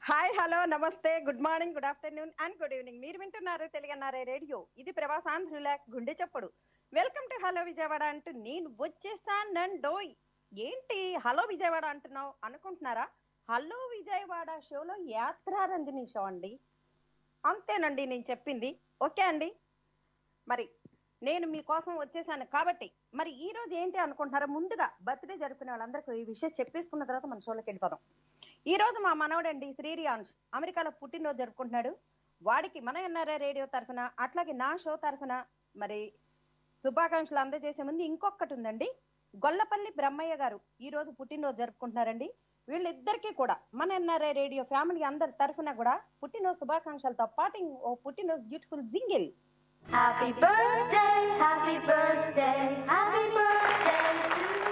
Hi hello నమస్తే good morning good afternoon and good evening మీరు వింటున్నారు తెలుగన్నారే రేడియో ఇది ప్రవాసాంధ్రుల గుండె చప్పుడు వెల్కమ్ టు హలో విజయవాడ అంటూ నేను వచ్చేసానండోయ్ ఏంటి హలో విజయవాడ అంటున్నావు అనుకుంటున్నారా హలో విజయవాడ షోలో యాత్రారంజని షో అండి అంతేనండి నేను చెప్పింది ఓకే అండి మరి నేను మీకోసం వచ్చేసాను కాబట్టి మరి ఈ రోజు ఏంటి అనుకుంటున్నారా ముందుగా బర్త్డే జరుపుకునే వాళ్ళందరికీ ఈ విషయం చెప్పేసుకున్న తర్వాత మన షోలోకి వెళ్ళిపోదాం ఈ రోజు మా మనవడండి శ్రీరియాన్ష్ అమెరికాలో పుట్టినరోజు జరుపుకుంటున్నాడు వాడికి మన ఎన్ఆర్ఐ రేడియో తరఫున అట్లాగే నా షో తరఫున మరి శుభాకాంక్షలు అందజేసే ముందు ఇంకొకటి ఉందండి గొల్లపల్లి బ్రహ్మయ్య గారు ఈ రోజు పుట్టినరోజు జరుపుకుంటున్నారండి వీళ్ళిద్దరికీ కూడా మన ఎన్ఆర్ఐ రేడియో ఫ్యామిలీ అందరి తరఫున కూడా పుట్టినరోజు శుభాకాంక్షలతో పాటు ఓ పుట్టినరోజు beautiful jingle Happy birthday, happy birthday, happy birthday to you.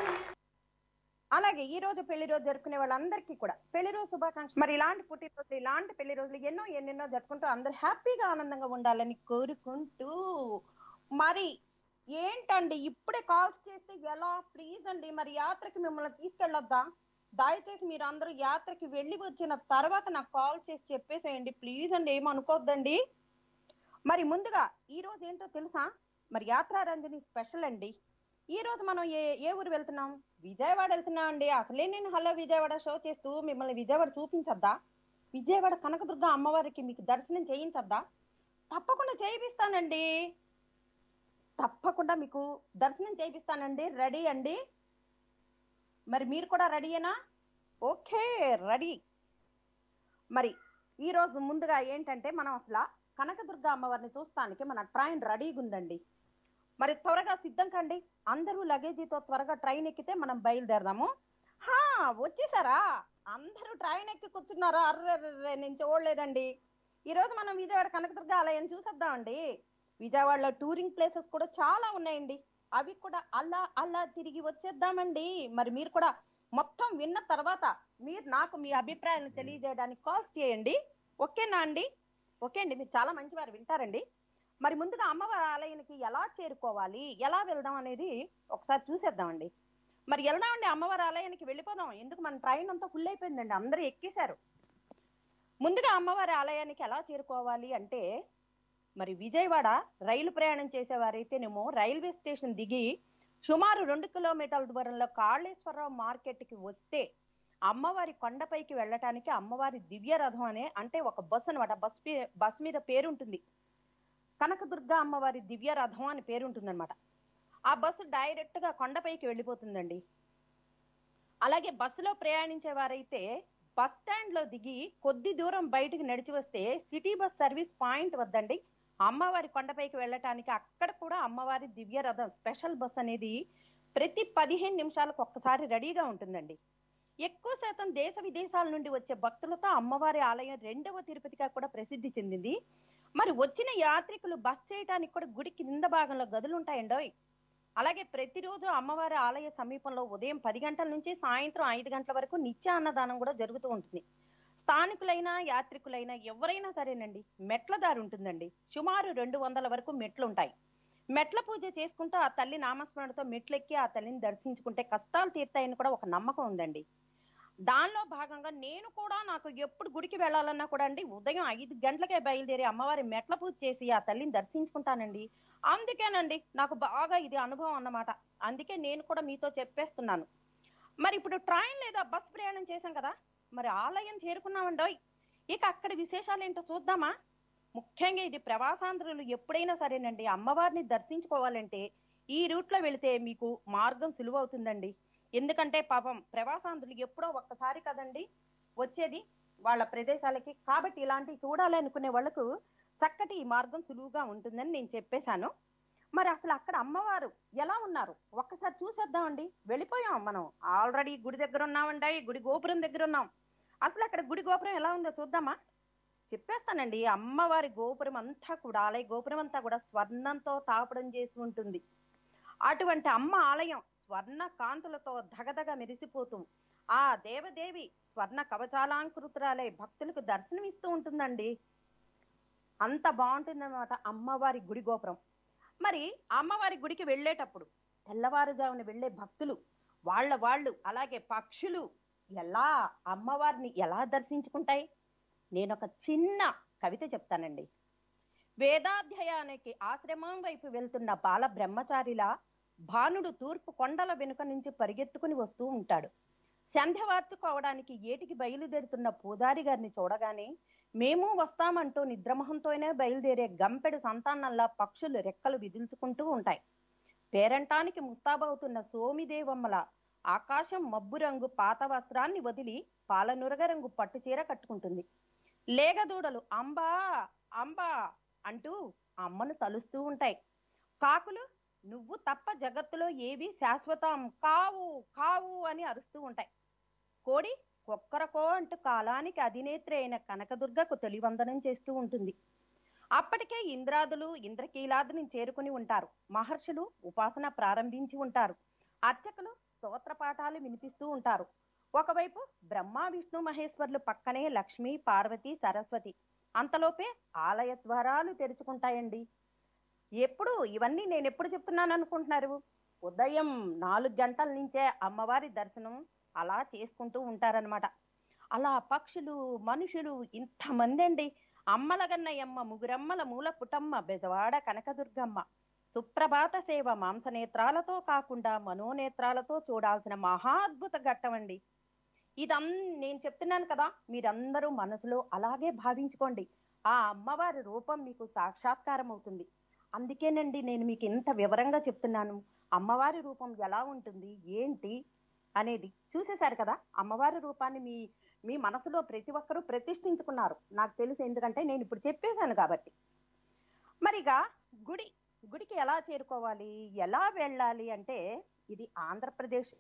అలాగే ఈ రోజు పెళ్లి రోజు జరుపుకునే వాళ్ళందరికీ కూడా పెళ్లి రోజు శుభాకాంక్షలు మరి ఇలాంటి పుట్టినరోజులు ఇలాంటి పెళ్లి రోజులు ఎన్నో ఎన్నెన్నో జరుపుకుంటూ అందరు హ్యాపీగా ఆనందంగా ఉండాలని కోరుకుంటూ మరి ఏంటండి ఇప్పుడే కాల్స్ చేస్తే ఎలా ప్లీజ్ అండి మరి యాత్రకి మిమ్మల్ని తీసుకెళ్ళొద్దా దయచేసి మీరు అందరూ యాత్రకి వెళ్ళి వచ్చిన తర్వాత నాకు కాల్ చేసి చెప్పేసేయండి ప్లీజ్ అండి ఏమనుకోవద్దండి మరి ముందుగా ఈ రోజు ఏంటో తెలుసా మరి యాత్రారంజని స్పెషల్ అండి ఈ రోజు మనం ఏ ఏ ఊరు వెళ్తున్నాం విజయవాడ వెళ్తున్నాం అండి అసలే నేను హలో విజయవాడ షో చేస్తూ మిమ్మల్ని విజయవాడ చూపించద్దా విజయవాడ కనకదుర్గ అమ్మవారికి మీకు దర్శనం చేయించద్దా తప్పకుండా చేయిస్తానండి తప్పకుండా మీకు దర్శనం చేయిస్తానండి రెడీ అండి మరి మీరు కూడా రెడీయేనా ఓకే రెడీ మరి ఈ రోజు ముందుగా ఏంటంటే మనం అసలు కనకదుర్గ అమ్మవారిని చూస్తానికి మన ట్రైన్ రెడీగా ఉందండి మరి త్వరగా సిద్ధం కండి అందరూ లగేజీతో త్వరగా ట్రైన్ ఎక్కితే మనం బయలుదేరదాము హా వచ్చేసారా అందరూ ట్రైన్ ఎక్కి కూర్చున్నారా అర్రే నేను చూడలేదండి ఈ రోజు మనం విజయవాడ కనకదుర్గ ఆలయం చూసేద్దామండి విజయవాడలో టూరింగ్ ప్లేసెస్ కూడా చాలా ఉన్నాయండి అవి కూడా అలా అలా తిరిగి వచ్చేద్దామండి మరి మీరు కూడా మొత్తం విన్న తర్వాత మీరు నాకు మీ అభిప్రాయాలను తెలియజేయడానికి కాల్ చేయండి ఓకేనా అండి ఓకే అండి మీరు చాలా మంచివారు వింటారండి మరి ముందుగా అమ్మవారి ఆలయానికి ఎలా చేరుకోవాలి ఎలా వెళ్దాం అనేది ఒకసారి చూసేద్దామండి మరి వెళ్దామండి అమ్మవారి ఆలయానికి వెళ్ళిపోదాం ఎందుకు మన ట్రైన్ అంతా ఫుల్ అయిపోయిందండి అందరూ ఎక్కేశారు ముందుగా అమ్మవారి ఆలయానికి ఎలా చేరుకోవాలి అంటే మరి విజయవాడ రైలు ప్రయాణం చేసేవారైతేనేమో రైల్వే స్టేషన్ దిగి సుమారు రెండు కిలోమీటర్ల దూరంలో కాళేశ్వరరావు మార్కెట్ కి వస్తే అమ్మవారి కొండపైకి వెళ్ళటానికి అమ్మవారి దివ్య రథం అనే అంటే ఒక బస్సు అనమాట బస్ పే- బస్ మీద పేరు ఉంటుంది కనకదుర్గ అమ్మవారి దివ్య రథం అని పేరు ఉంటుందన్నమాట ఆ బస్సు డైరెక్ట్ గా కొండపైకి వెళ్ళిపోతుందండి అలాగే బస్సులో ప్రయాణించే వారైతే బస్ స్టాండ్ లో దిగి కొద్ది దూరం బయటికి నడిచి వస్తే సిటీ బస్ సర్వీస్ పాయింట్ వద్దండి అమ్మవారి కొండపైకి వెళ్ళటానికి అక్కడ కూడా అమ్మవారి దివ్య రథం స్పెషల్ బస్ అనేది ప్రతి పదిహేను నిమిషాలకు ఒక్కసారి రెడీగా ఉంటుందండి ఎక్కువ శాతం దేశ విదేశాల నుండి వచ్చే భక్తులతో అమ్మవారి ఆలయం రెండవ తిరుపతిగా కూడా ప్రసిద్ధి చెందింది మరి వచ్చిన యాత్రికులు బస్ చేయడానికి కూడా గుడి కింద భాగంలో గదులు ఉంటాయండోయ్ అలాగే ప్రతిరోజు అమ్మవారి ఆలయ సమీపంలో ఉదయం పది గంటల నుంచి సాయంత్రం ఐదు గంటల వరకు నిత్య అన్నదానం కూడా జరుగుతూ ఉంటుంది స్థానికులైనా యాత్రికులైనా ఎవరైనా సరేనండి మెట్ల దారి ఉంటుందండి సుమారు రెండు వందల వరకు మెట్లు ఉంటాయి మెట్ల పూజ చేసుకుంటూ ఆ తల్లి నామస్మరణతో మెట్లెక్కి ఆ తల్లిని దర్శించుకుంటే కష్టాలు తీర్తాయని కూడా ఒక నమ్మకం ఉందండి దానిలో భాగంగా నేను కూడా నాకు ఎప్పుడు గుడికి వెళ్ళాలన్నా కూడా అండి ఉదయం ఐదు గంటలకే బయలుదేరి అమ్మవారి మెట్ల పూజ చేసి ఆ తల్లిని దర్శించుకుంటానండి అందుకేనండి నాకు బాగా ఇది అనుభవం అన్నమాట అందుకే నేను కూడా మీతో చెప్పేస్తున్నాను మరి ఇప్పుడు ట్రైన్ లేదా బస్ ప్రయాణం చేశాం కదా మరి ఆలయం చేరుకున్నామండోయ్ ఇక అక్కడ విశేషాలు ఏంటో చూద్దామా ముఖ్యంగా ఇది ప్రవాసాంధ్రులు ఎప్పుడైనా సరేనండి అమ్మవారిని దర్శించుకోవాలంటే ఈ రూట్ లో వెళితే మీకు మార్గం సులువవుతుందండి ఎందుకంటే పాపం ప్రవాసాంధ్రులు ఎప్పుడో ఒక్కసారి కదండి వచ్చేది వాళ్ళ ప్రదేశాలకి కాబట్టి ఇలాంటివి చూడాలి అనుకునే వాళ్ళకు చక్కటి ఈ మార్గం సులువుగా ఉంటుందని నేను చెప్పేశాను మరి అసలు అక్కడ అమ్మవారు ఎలా ఉన్నారు ఒక్కసారి చూసేద్దామండి వెళ్ళిపోయాం మనం ఆల్రెడీ గుడి దగ్గర ఉన్నామండి గుడి గోపురం దగ్గర ఉన్నాం అసలు అక్కడ గుడి గోపురం ఎలా ఉందో చూద్దామా చెప్పేస్తానండి అమ్మవారి గోపురం అంతా కూడా ఆలయ గోపురం అంతా కూడా స్వర్ణంతో తాపడం చేసి ఉంటుంది అటువంటి అమ్మ ఆలయం స్వర్ణ కాంతులతో ధగధగ మెరిసిపోతూ ఆ దేవదేవి స్వర్ణ కవచాలాంకృతురాలై భక్తులకు దర్శనమిస్తూ ఉంటుందండి అంత బాగుంటుందన్నమాట అమ్మవారి గుడి గోపురం మరి అమ్మవారి గుడికి వెళ్ళేటప్పుడు తెల్లవారుజామున వెళ్ళే భక్తులు వాళ్ళ వాళ్ళు అలాగే పక్షులు ఎలా అమ్మవారిని ఎలా దర్శించుకుంటాయి నేను ఒక చిన్న కవిత చెప్తానండి వేదాధ్యయానికి ఆశ్రమం వైపు వెళ్తున్న బాల బ్రహ్మచారిలా భానుడు తూర్పు కొండల వెనుక నుంచి పరిగెత్తుకుని వస్తూ ఉంటాడు సంధ్య వార్చుకోవడానికి ఏటికి బయలుదేరుతున్న పూజారి గారిని చూడగానే మేము వస్తామంటూ నిద్రమోహంతోనే బయలుదేరే గంపెడు సంతానంలా పక్షులు రెక్కలు విదిల్చుకుంటూ ఉంటాయి పేరంటానికి ముస్తాబవుతున్న సోమిదేవమ్మల ఆకాశం మబ్బు రంగు పాత వస్త్రాన్ని వదిలి పాలనురగ రంగు పట్టు చీర కట్టుకుంటుంది లేగదూడలు అంబా అంబా అంటూ అమ్మను తలుస్తూ ఉంటాయి కాకులు నువ్వు తప్ప జగత్తులో ఏవి శాశ్వతం కావు కావు అని అరుస్తూ ఉంటాయి కోడి కొక్కరకో అంటూ కాలానికి అధినేత్రి అయిన కనకదుర్గకు తొలివందనం చేస్తూ ఉంటుంది అప్పటికే ఇంద్రాదులు ఇంద్రకీలాదుని చేరుకుని ఉంటారు మహర్షులు ఉపాసన ప్రారంభించి ఉంటారు అర్చకులు స్తోత్ర పాఠాలు వినిపిస్తూ ఉంటారు ఒకవైపు బ్రహ్మ విష్ణు మహేశ్వర్లు పక్కనే లక్ష్మి పార్వతి సరస్వతి అంతలోపే ఆలయ ద్వారాలు తెరుచుకుంటాయండి ఎప్పుడు ఇవన్నీ నేను ఎప్పుడు చెప్తున్నాను అనుకుంటున్నారు ఉదయం నాలుగు గంటల నుంచే అమ్మవారి దర్శనం అలా చేసుకుంటూ ఉంటారనమాట అలా పక్షులు మనుషులు ఇంతమంది అండి అమ్మలగన్నయమ్మ ముగురమ్మల మూల పుటమ్మ బెజవాడ కనకదుర్గమ్మ సుప్రభాత సేవ మాంసనేత్రాలతో కాకుండా మనోనేత్రాలతో చూడాల్సిన మహాద్భుత ఘట్టం అండి ఇదన్ నేను చెప్తున్నాను కదా మీరందరూ మనసులో అలాగే భావించుకోండి ఆ అమ్మవారి రూపం మీకు సాక్షాత్కారం అవుతుంది అందుకేనండి నేను మీకు ఇంత వివరంగా చెప్తున్నాను అమ్మవారి రూపం ఎలా ఉంటుంది ఏంటి అనేది చూసేశారు కదా అమ్మవారి రూపాన్ని మీ మీ మనసులో ప్రతి ఒక్కరూ ప్రతిష్ఠించుకున్నారు నాకు తెలుసు ఎందుకంటే నేను ఇప్పుడు చెప్పేశాను కాబట్టి మరిగా గుడి గుడికి ఎలా చేరుకోవాలి ఎలా వెళ్ళాలి అంటే ఇది ఆంధ్రప్రదేశ్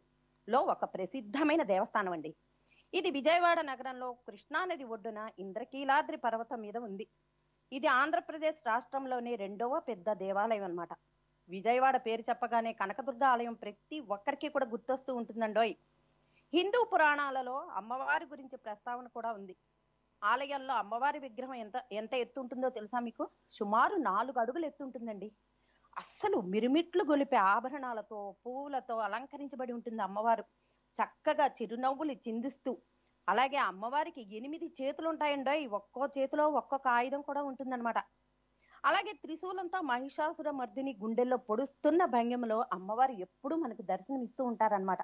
లో ఒక ప్రసిద్ధమైన దేవస్థానం అండి ఇది విజయవాడ నగరంలో కృష్ణానది ఒడ్డున ఇంద్రకీలాద్రి పర్వతం మీద ఉంది ఇది ఆంధ్రప్రదేశ్ రాష్ట్రంలోనే రెండవ పెద్ద దేవాలయం అన్నమాట విజయవాడ పేరు చెప్పగానే కనకదుర్గ ఆలయం ప్రతి ఒక్కరికి కూడా గుర్తొస్తూ ఉంటుందండోయ్ హిందూ పురాణాలలో అమ్మవారి గురించి ప్రస్తావన కూడా ఉంది ఆలయాల్లో అమ్మవారి విగ్రహం ఎంత ఎంత ఎత్తు ఉంటుందో తెలుసా మీకు సుమారు నాలుగు అడుగులు ఎత్తు ఉంటుందండి అస్సలు మిరుమిట్లు గొలిపే ఆభరణాలతో పువ్వులతో అలంకరించబడి ఉంటుంది అమ్మవారు చక్కగా చిరునవ్వులు చిందిస్తూ అలాగే అమ్మవారికి ఎనిమిది చేతులు ఉంటాయండో ఒక్కో చేతిలో ఒక్కొక్క ఆయుధం కూడా ఉంటుందన్నమాట అలాగే త్రిశూలంతో మహిషాసుర మర్దిని గుండెల్లో పొడుస్తున్న భంగిమలో అమ్మవారు ఎప్పుడూ మనకు దర్శనం ఇస్తూ ఉంటారన్నమాట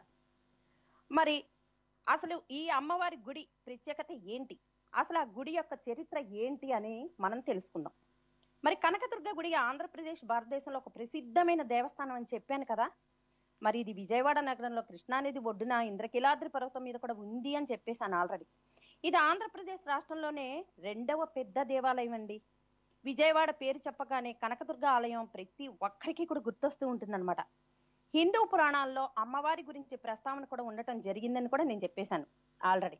మరి అసలు ఈ అమ్మవారి గుడి ప్రత్యేకత ఏంటి అసలు ఆ గుడి యొక్క చరిత్ర ఏంటి అని మనం తెలుసుకుందాం మరి కనకదుర్గ గుడి ఆంధ్రప్రదేశ్ భారతదేశంలో ఒక ప్రసిద్ధమైన దేవస్థానం అని చెప్పాను కదా మరి ఇది విజయవాడ నగరంలో కృష్ణానది ఒడ్డున ఇంద్రకీలాద్రి పర్వతం మీద కూడా ఉంది అని చెప్పేశాను ఆల్రెడీ ఇది ఆంధ్రప్రదేశ్ రాష్ట్రంలోనే రెండవ పెద్ద దేవాలయం అండి విజయవాడ పేరు చెప్పగానే కనకదుర్గ ఆలయం ప్రతి ఒక్కరికి కూడా గుర్తొస్తూ ఉంటుందన్నమాట హిందూ పురాణాల్లో అమ్మవారి గురించి ప్రస్తావన కూడా ఉండటం జరిగిందని కూడా నేను చెప్పేశాను ఆల్రెడీ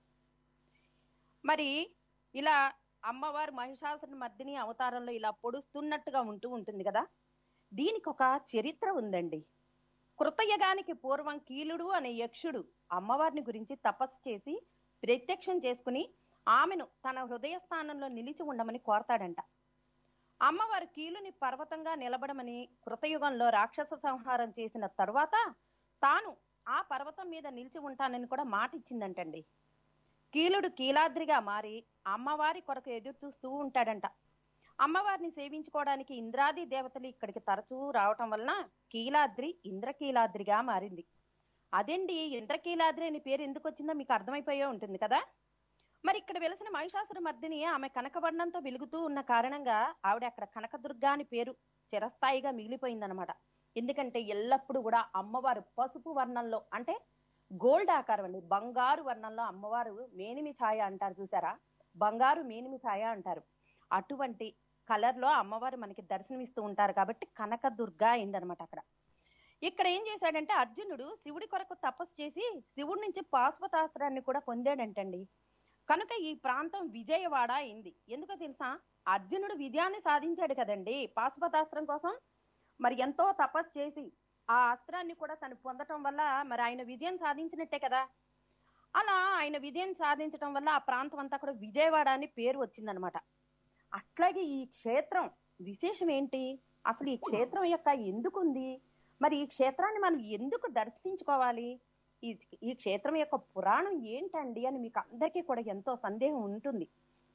మరి ఇలా అమ్మవారు మహిషాసుర మర్దిని అవతారంలో ఇలా పొడుస్తున్నట్టుగా ఉంటూ ఉంటుంది కదా దీనికి ఒక చరిత్ర ఉందండి కృతయుగానికి పూర్వం కీలుడు అనే యక్షుడు అమ్మవారిని గురించి తపస్సు చేసి ప్రత్యక్షం చేసుకుని ఆమెను తన హృదయ స్థానంలో నిలిచి ఉండమని కోరతాడంట అమ్మవారు కీలుని పర్వతంగా నిలబడమని కృతయుగంలో రాక్షస సంహారం చేసిన తరువాత తాను ఆ పర్వతం మీద నిలిచి ఉంటానని కూడా మాట ఇచ్చిందంటండి కీలుడు కీలాద్రిగా మారి అమ్మవారి కొరకు ఎదురు చూస్తూ ఉంటాడంట అమ్మవారిని సేవించుకోవడానికి ఇంద్రాది దేవతలు ఇక్కడికి తరచూ రావటం వలన కీలాద్రి ఇంద్రకీలాద్రిగా మారింది అదేంటి ఇంద్రకీలాద్రి అని పేరు ఎందుకు వచ్చిందో మీకు అర్థమైపోయే ఉంటుంది కదా మరి ఇక్కడ వెలిసిన మహిషాసుర మర్దిని ఆమె కనకవర్ణంతో వెలుగుతూ ఉన్న కారణంగా ఆవిడ అక్కడ కనకదుర్గా అని పేరు చిరస్థాయిగా మిగిలిపోయిందనమాట ఎందుకంటే ఎల్లప్పుడూ కూడా అమ్మవారు పసుపు వర్ణంలో అంటే గోల్డ్ ఆకారం అండి బంగారు వర్ణంలో అమ్మవారు మేనిమి ఛాయ అంటారు చూసారా బంగారు మేనిమి ఛాయ అంటారు అటువంటి కలర్ లో అమ్మవారు మనకి దర్శనమిస్తూ ఉంటారు కాబట్టి కనకదుర్గ అయిందనమాట అక్కడ ఇక్కడ ఏం చేశాడంటే అర్జునుడు శివుడి కొరకు తపస్సు చేసి శివుడి నుంచి పాశుపతాస్త్రాన్ని కూడా పొందాడంటండి కనుక ఈ ప్రాంతం విజయవాడ అయింది ఎందుకో తెలుసా అర్జునుడు విజయాన్ని సాధించాడు కదండి పాశుపతాస్త్రం కోసం మరి ఎంతో తపస్సు చేసి ఆ అస్త్రాన్ని కూడా తను పొందటం వల్ల మరి ఆయన విజయం సాధించినట్టే కదా అలా ఆయన విజయం సాధించడం వల్ల ఆ ప్రాంతం అంతా కూడా విజయవాడ అని పేరు వచ్చిందనమాట అట్లాగే ఈ క్షేత్రం విశేషం ఏంటి అసలు ఈ క్షేత్రం యొక్క ఎందుకు ఉంది మరి ఈ క్షేత్రాన్ని మనం ఎందుకు దర్శించుకోవాలి ఈ ఈ క్షేత్రం యొక్క పురాణం ఏంటండి అని మీకు అందరికీ కూడా ఎంతో సందేహం ఉంటుంది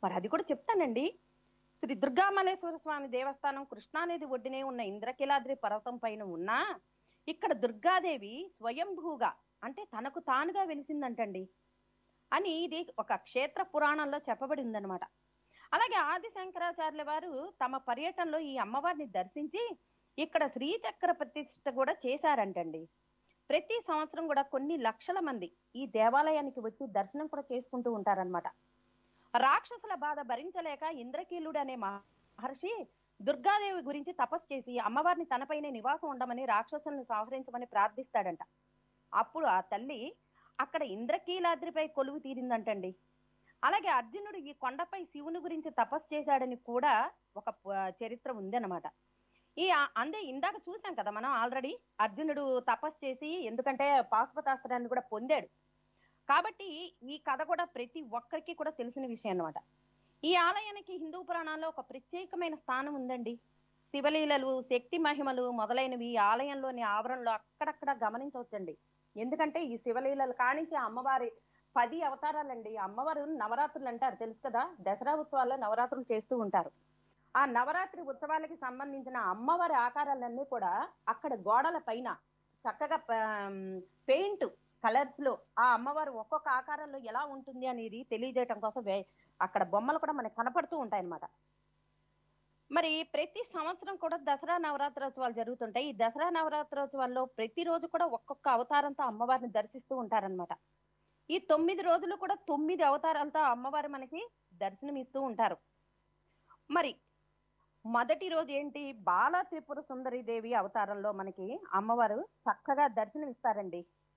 మరి అది కూడా చెప్తానండి శ్రీ దుర్గామలేశ్వర స్వామి దేవస్థానం కృష్ణానది ఒడ్డునే ఉన్న ఇంద్రకిలాద్రి పర్వతం పైన ఉన్నా ఇక్కడ దుర్గాదేవి స్వయంభూగా అంటే తనకు తానుగా వెలిసిందంటండి అని ఇది ఒక క్షేత్ర పురాణంలో చెప్పబడి ఉందన్నమాట అలాగే ఆది శంకరాచార్యుల వారు తమ పర్యటనలో ఈ అమ్మవారిని దర్శించి ఇక్కడ శ్రీచక్ర ప్రతిష్ఠ కూడా చేశారంటండి ప్రతి సంవత్సరం కూడా కొన్ని లక్షల మంది ఈ దేవాలయానికి వచ్చి దర్శనం కూడా చేసుకుంటూ ఉంటారన్నమాట రాక్షసుల బాధ భరించలేక ఇంద్రకీలుడు అనే మహర్షి దుర్గాదేవి గురించి తపస్సు చేసి అమ్మవారిని తనపైనే నివాసం ఉండమని రాక్షసులను సంహరించమని ప్రార్థిస్తాడంట అప్పుడు ఆ తల్లి అక్కడ ఇంద్రకీలాద్రిపై కొలువు తీరిందంటండి అలాగే అర్జునుడు ఈ కొండపై శివుని గురించి తపస్సు చేశాడని కూడా ఒక ప- చరిత్ర ఉందన్నమాట ఈ ఆ- అందే ఇందాక చూసాం కదా మనం ఆల్రెడీ అర్జునుడు తపస్సు చేసి ఎందుకంటే పాశుపతాస్త్రాన్ని కూడా పొందాడు కాబట్టి ఈ కథ కూడా ప్రతి ఒక్కరికి కూడా తెలిసిన విషయం అన్నమాట ఈ ఆలయానికి హిందూ పురాణాల్లో ఒక ప్రత్యేకమైన స్థానం ఉందండి శివలీలలు శక్తి మహిమలు మొదలైనవి ఈ ఆలయంలోని ఆవరణలో అక్కడక్కడ గమనించవచ్చండి ఎందుకంటే ఈ శివలీలలు కానించి అమ్మవారి పది అవతారాలండి అమ్మవారు నవరాత్రులు అంటారు తెలుసు కదా దసరా ఉత్సవాల్లో నవరాత్రులు చేస్తూ ఉంటారు ఆ నవరాత్రి ఉత్సవాలకి సంబంధించిన అమ్మవారి ఆకారాలన్నీ కూడా అక్కడ గోడల పైన చక్కగా పెయింట్ కలర్స్ లో ఆ అమ్మవారు ఒక్కొక్క ఆకారంలో ఎలా ఉంటుంది అనేది తెలియజేయటం కోసం వే- అక్కడ బొమ్మలు కూడా మనకు కనపడుతూ ఉంటాయి అన్నమాట మరి ప్రతి సంవత్సరం కూడా దసరా నవరాత్రోత్సవాలు జరుగుతుంటాయి ఈ దసరా నవరాత్రోత్సవాల్లో ప్రతిరోజు కూడా ఒక్కొక్క అవతారంతో అమ్మవారిని దర్శిస్తూ ఉంటారన్నమాట ఈ తొమ్మిది రోజులు కూడా తొమ్మిది అవతారాలతో అమ్మవారు మనకి దర్శనం ఇస్తూ ఉంటారు మరి మొదటి రోజు ఏంటి బాల త్రిపుర సుందరి దేవి అవతారంలో మనకి అమ్మవారు చక్కగా దర్శనం ఇస్తారండి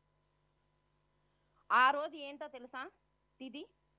ఆ రోజు ఏంటో తెలుసా తిది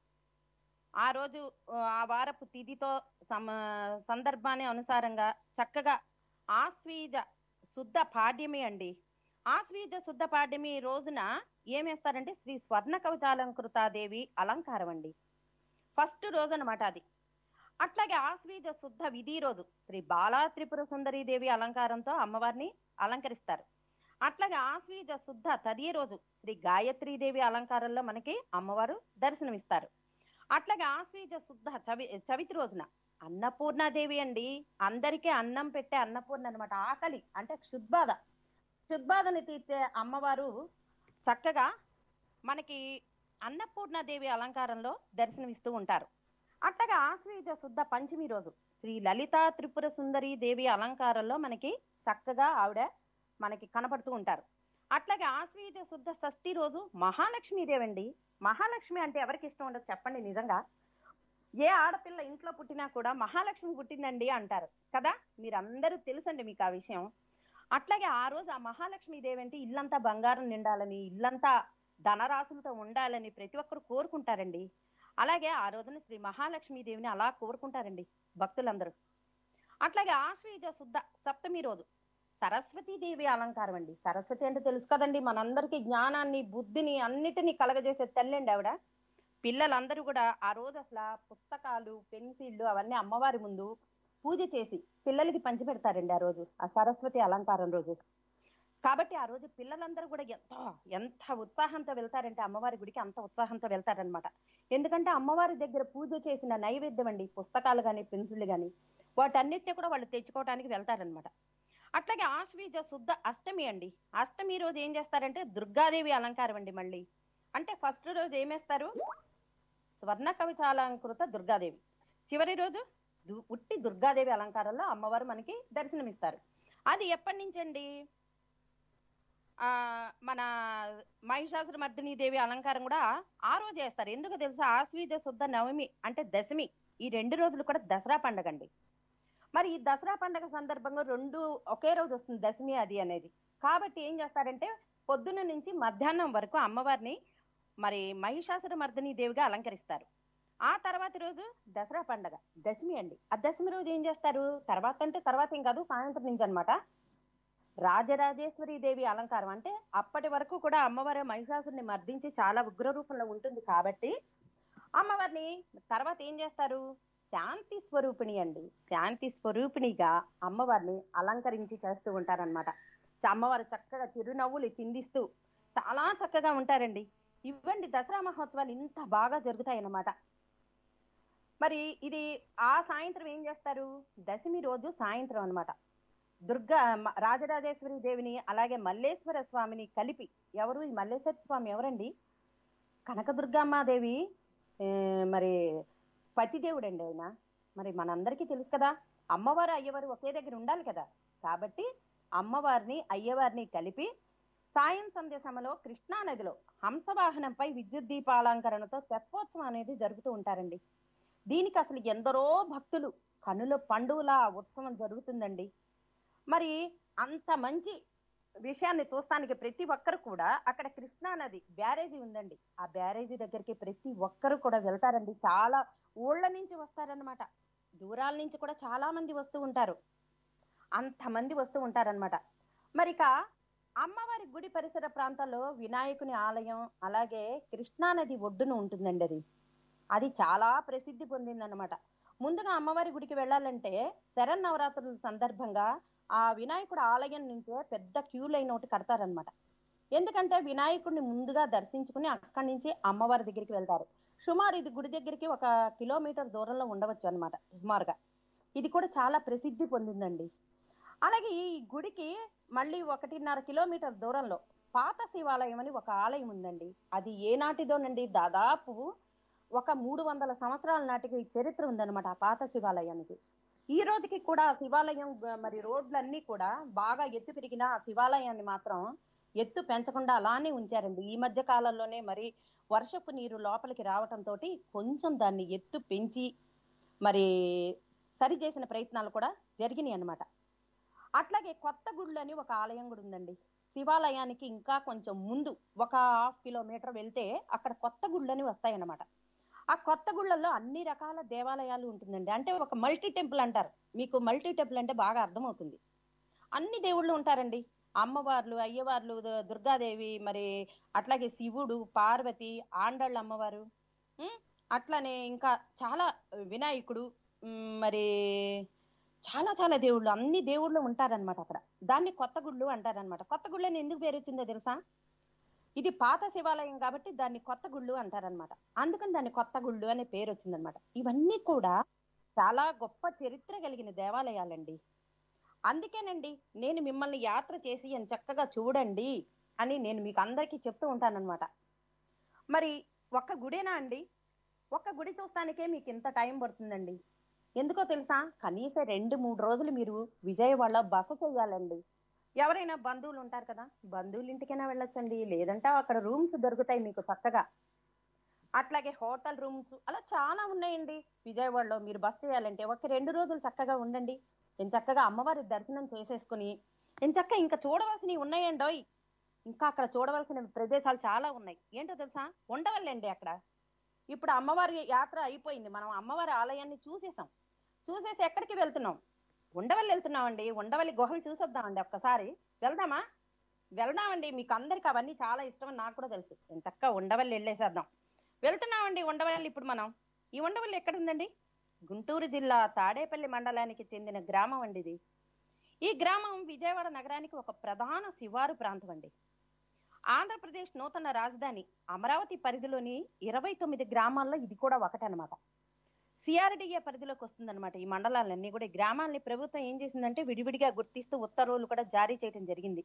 ఆ రోజు ఆ, ఆ వారపు తిథితో సమ సందర్భాన్ని అనుసారంగా చక్కగా ఆశ్వీజ శుద్ధ పాడ్యమి అండి ఆశ్వీజ శుద్ధ పాడ్యమి రోజున ఏమేస్తారంటే శ్రీ స్వర్ణ కవచాలంకృతాదేవి అలంకారం అండి ఫస్ట్ రోజు అనమాట అది అట్లాగే ఆశ్వీజ శుద్ధ విధి రోజు శ్రీ బాలా త్రిపుర సుందరీ దేవి అలంకారంతో అమ్మవారిని అలంకరిస్తారు అట్లాగే ఆశ్వీజ శుద్ధ తదియ రోజు శ్రీ గాయత్రీ దేవి అలంకారంలో మనకి అమ్మవారు దర్శనమిస్తారు అట్లాగే ఆశ్వీజ శుద్ధ చవి చవితి రోజున అన్నపూర్ణాదేవి అండి అందరికీ అన్నం పెట్టే అన్నపూర్ణ అన్నమాట ఆకలి అంటే క్షుద్బాధ క్షుద్బాధని తీర్చే అమ్మవారు చక్కగా మనకి అన్నపూర్ణాదేవి అలంకారంలో దర్శనమిస్తూ ఉంటారు అట్లాగే ఆశ్వీజ శుద్ధ పంచమి రోజు శ్రీ లలితా త్రిపుర సుందరి దేవి అలంకారంలో మనకి చక్కగా ఆవిడ మనకి కనపడుతూ ఉంటారు అట్లాగే ఆశ్వీజ శుద్ధ షష్ఠి రోజు మహాలక్ష్మీదేవి అండి మహాలక్ష్మి అంటే ఎవరికి ఇష్టం ఉండదు చెప్పండి నిజంగా ఏ ఆడపిల్ల ఇంట్లో పుట్టినా కూడా మహాలక్ష్మి పుట్టిందండి అంటారు కదా మీరందరూ తెలుసండి మీకు ఆ విషయం అట్లాగే ఆ రోజు ఆ మహాలక్ష్మి దేవి అంటే ఇల్లంతా బంగారం నిండాలని ఇల్లంతా ధనరాశులతో ఉండాలని ప్రతి ఒక్కరు కోరుకుంటారండి అలాగే ఆ రోజున శ్రీ మహాలక్ష్మి దేవిని అలా కోరుకుంటారండి భక్తులందరూ అట్లాగే ఆశ్వీజ శుద్ధ సప్తమి రోజు సరస్వతి దేవి అలంకారం అండి సరస్వతి అంటే తెలుసు కదండి మనందరికీ జ్ఞానాన్ని బుద్ధిని అన్నిటినీ కలగజేసే తల్లండి ఆవిడ పిల్లలందరూ కూడా ఆ రోజు అసలు పుస్తకాలు పెన్సిళ్ళు అవన్నీ అమ్మవారి ముందు పూజ చేసి పిల్లలకి పంచిపెడతారండి ఆ రోజు ఆ సరస్వతి అలంకారం రోజు కాబట్టి ఆ రోజు పిల్లలందరూ కూడా ఎంతో ఎంత ఉత్సాహంతో వెళ్తారంటే అమ్మవారి గుడికి అంత ఉత్సాహంతో వెళ్తారనమాట ఎందుకంటే అమ్మవారి దగ్గర పూజ చేసిన నైవేద్యం అండి పుస్తకాలు కానీ పెన్సిళ్ళు కానీ వాటన్నిటిని కూడా వాళ్ళు తెచ్చుకోవడానికి వెళ్తారనమాట అట్లాగే ఆశ్వీజ శుద్ధ అష్టమి అండి అష్టమి రోజు ఏం చేస్తారంటే దుర్గాదేవి అలంకారం అండి మళ్ళీ అంటే ఫస్ట్ రోజు ఏమేస్తారు స్వర్ణ కవచాలంకృత దుర్గాదేవి చివరి రోజు దు- ఉట్టి దుర్గాదేవి అలంకారంలో అమ్మవారు మనకి దర్శనమిస్తారు అది ఎప్పటి నుంచి అండి ఆ మన మహిషాసుర మర్దిని దేవి అలంకారం కూడా ఆ రోజు చేస్తారు ఎందుకు తెలుసా ఆశ్వీజ శుద్ధ నవమి అంటే దశమి ఈ రెండు రోజులు కూడా దసరా పండగ అండి మరి ఈ దసరా పండగ సందర్భంగా రెండు ఒకే రోజు వస్తుంది దశమి అది అనేది కాబట్టి ఏం చేస్తారంటే పొద్దున్న నుంచి మధ్యాహ్నం వరకు అమ్మవారిని మరి మహిషాసుర మర్దిని దేవిగా అలంకరిస్తారు ఆ తర్వాత రోజు దసరా పండగ దశమి అండి ఆ దశమి రోజు ఏం చేస్తారు తర్వాత అంటే తర్వాత ఏం కాదు సాయంత్రం నుంచి అన్నమాట రాజరాజేశ్వరి దేవి అలంకారం అంటే అప్పటి వరకు కూడా అమ్మవారి మహిషాసుని మర్దించి చాలా ఉగ్ర రూపంలో ఉంటుంది కాబట్టి అమ్మవారిని తర్వాత ఏం చేస్తారు శాంతి స్వరూపిణి అండి శాంతి స్వరూపిణిగా అమ్మవారిని అలంకరించి చేస్తూ ఉంటారన్నమాట చ- అమ్మవారు చక్కగా చిరునవ్వులు చిందిస్తూ చాలా చక్కగా ఉంటారండి ఇవ్వండి దసరా మహోత్సవాలు ఇంత బాగా జరుగుతాయి అన్నమాట మరి ఇది ఆ సాయంత్రం ఏం చేస్తారు దశమి రోజు సాయంత్రం అన్నమాట దుర్గా మ- రాజరాజేశ్వరి దేవిని అలాగే మల్లేశ్వర స్వామిని కలిపి ఎవరు ఈ మల్లేశ్వర స్వామి ఎవరండి కనకదుర్గమ్మాదేవి ఏ, మరి పతిదేవుడు అండి ఆయన మరి మనందరికీ తెలుసు కదా అమ్మవారు అయ్యవారు ఒకే దగ్గర ఉండాలి కదా కాబట్టి అమ్మవారిని అయ్యవారిని కలిపి సాయం సంధ్య సమలో కృష్ణా నదిలో హంసవాహనంపై విద్యుత్ దీపాలంకరణతో తెప్పోత్సవం అనేది జరుగుతూ ఉంటారండి దీనికి అసలు ఎందరో భక్తులు కనుల పండుగలా ఆ ఉత్సవం జరుగుతుందండి మరి అంత మంచి విషయాన్ని చూస్తానికి ప్రతి ఒక్కరు కూడా అక్కడ కృష్ణా నది బ్యారేజీ ఉందండి ఆ బ్యారేజీ దగ్గరికి ప్రతి ఒక్కరు కూడా వెళ్తారండి చాలా ఊళ్ళ నుంచి వస్తారనమాట దూరాల నుంచి కూడా చాలా మంది వస్తూ ఉంటారు అంతమంది వస్తూ ఉంటారనమాట మరి ఇక అమ్మవారి గుడి పరిసర ప్రాంతాల్లో వినాయకుని ఆలయం అలాగే కృష్ణా నది ఒడ్డున ఉంటుందండి అది అది చాలా ప్రసిద్ధి పొందిందనమాట ముందుగా అమ్మవారి గుడికి వెళ్ళాలంటే శరన్నవరాత్రుల సందర్భంగా ఆ వినాయకుడు ఆలయం నుంచే పెద్ద క్యూ లైన్ ఒకటి కడతారనమాట ఎందుకంటే వినాయకుడిని ముందుగా దర్శించుకుని అక్కడి నుంచి అమ్మవారి దగ్గరికి వెళ్తారు సుమారు ఇది గుడి దగ్గరికి ఒక కిలోమీటర్ దూరంలో ఉండవచ్చు అనమాట సుమారుగా ఇది కూడా చాలా ప్రసిద్ధి పొందిందండి అలాగే ఈ గుడికి మళ్ళీ ఒకటిన్నర కిలోమీటర్ దూరంలో పాత శివాలయం అని ఒక ఆలయం ఉందండి అది ఏనాటిదోనండి దాదాపు ఒక మూడు వందల సంవత్సరాల నాటికి చరిత్ర ఉందన్నమాట ఆ పాత శివాలయానికి ఈ రోజుకి కూడా ఆ శివాలయం గ- మరి రోడ్లన్నీ కూడా బాగా ఎత్తు పెరిగిన ఆ శివాలయాన్ని మాత్రం ఎత్తు పెంచకుండా అలానే ఉంచారండి ఈ మధ్య కాలంలోనే మరి వర్షపు నీరు లోపలికి రావటంతో కొంచెం దాన్ని ఎత్తు పెంచి మరి సరి చేసిన ప్రయత్నాలు కూడా జరిగినాయి అన్నమాట అట్లాగే కొత్త గుళ్ళు అని ఒక ఆలయం కూడా ఉందండి శివాలయానికి ఇంకా కొంచెం ముందు ఒక హాఫ్ కిలోమీటర్ వెళ్తే అక్కడ కొత్త గుళ్ళని వస్తాయన్నమాట ఆ కొత్త గుళ్ళల్లో అన్ని రకాల దేవాలయాలు ఉంటుందండి అంటే ఒక మల్టీ టెంపుల్ అంటారు మీకు మల్టీ టెంపుల్ అంటే బాగా అర్థమవుతుంది అన్ని దేవుళ్ళు ఉంటారండి అమ్మవార్లు అయ్యవార్లు దు- దుర్గాదేవి మరి అట్లాగే శివుడు పార్వతి ఆండళ్ళ అమ్మవారు ఉమ్, అట్లానే ఇంకా చాలా వినాయకుడు ఉమ్, మరి చాలా చాలా దేవుళ్ళు అన్ని దేవుళ్ళు ఉంటారన్నమాట అక్కడ దాన్ని కొత్త గుళ్ళు అంటారన్నమాట కొత్త గుళ్ళు అని ఎందుకు పేరు వచ్చిందో తెలుసా ఇది పాత శివాలయం కాబట్టి దాన్ని కొత్త గుళ్ళు అంటారనమాట అందుకని దాన్ని కొత్త గుళ్ళు అనే పేరు వచ్చిందనమాట ఇవన్నీ కూడా చాలా గొప్ప చరిత్ర కలిగిన దేవాలయాలండి అందుకేనండి నేను మిమ్మల్ని యాత్ర చేసి అని చక్కగా చూడండి అని నేను మీకు అందరికీ చెప్తూ ఉంటానన్నమాట మరి ఒక్క గుడేనా అండి ఒక్క గుడి చూస్తానికే మీకు ఇంత టైం పడుతుందండి ఎందుకో తెలుసా కనీసం రెండు మూడు రోజులు మీరు విజయవాడలో బస చేయాలండి ఎవరైనా బంధువులు ఉంటారు కదా బంధువుల ఇంటికైనా వెళ్ళొచ్చండి లేదంటే అక్కడ రూమ్స్ దొరుకుతాయి మీకు చక్కగా అట్లాగే హోటల్ రూమ్స్ అలా చాలా ఉన్నాయండి విజయవాడలో మీరు బస్ చేయాలంటే ఒక రెండు రోజులు చక్కగా ఉండండి నేను చక్కగా అమ్మవారి దర్శనం చేసేసుకుని నేను చక్క ఇంకా చూడవలసినవి ఉన్నాయండోయ్ ఇంకా అక్కడ చూడవలసిన ప్రదేశాలు చాలా ఉన్నాయి ఏంటో తెలుసా ఉండవల్లండి అక్కడ ఇప్పుడు అమ్మవారి యాత్ర అయిపోయింది మనం అమ్మవారి ఆలయాన్ని చూసేసాం చూసేసి ఎక్కడికి వెళ్తున్నాం ఉండవల్లి వెళ్తున్నామండి ఉండవల్లి గుహలు చూసొద్దామండి ఒక్కసారి వెళ్దామా వెళ్దామండి మీకు అందరికి అవన్నీ చాలా ఇష్టం అని నాకు కూడా తెలుసు నేను చక్కగా ఉండవల్లి వెళ్ళేసేద్దాం వెళ్తున్నామండి ఉండవల్లి ఇప్పుడు మనం ఈ ఉండవల్లి ఎక్కడ ఉందండి గుంటూరు జిల్లా తాడేపల్లి మండలానికి చెందిన గ్రామం అండి ఇది ఈ గ్రామం విజయవాడ నగరానికి ఒక ప్రధాన శివారు ప్రాంతం అండి ఆంధ్రప్రదేశ్ నూతన రాజధాని అమరావతి పరిధిలోని ఇరవై తొమ్మిది గ్రామాల్లో ఇది కూడా ఒకటనమాట సిఆర్డిఏ పరిధిలోకి వస్తుందన్నమాట ఈ మండలాలన్నీ కూడా ఈ గ్రామాలని ప్రభుత్వం ఏం చేసిందంటే విడివిడిగా గుర్తిస్తూ ఉత్తర్వులు కూడా జారీ చేయడం జరిగింది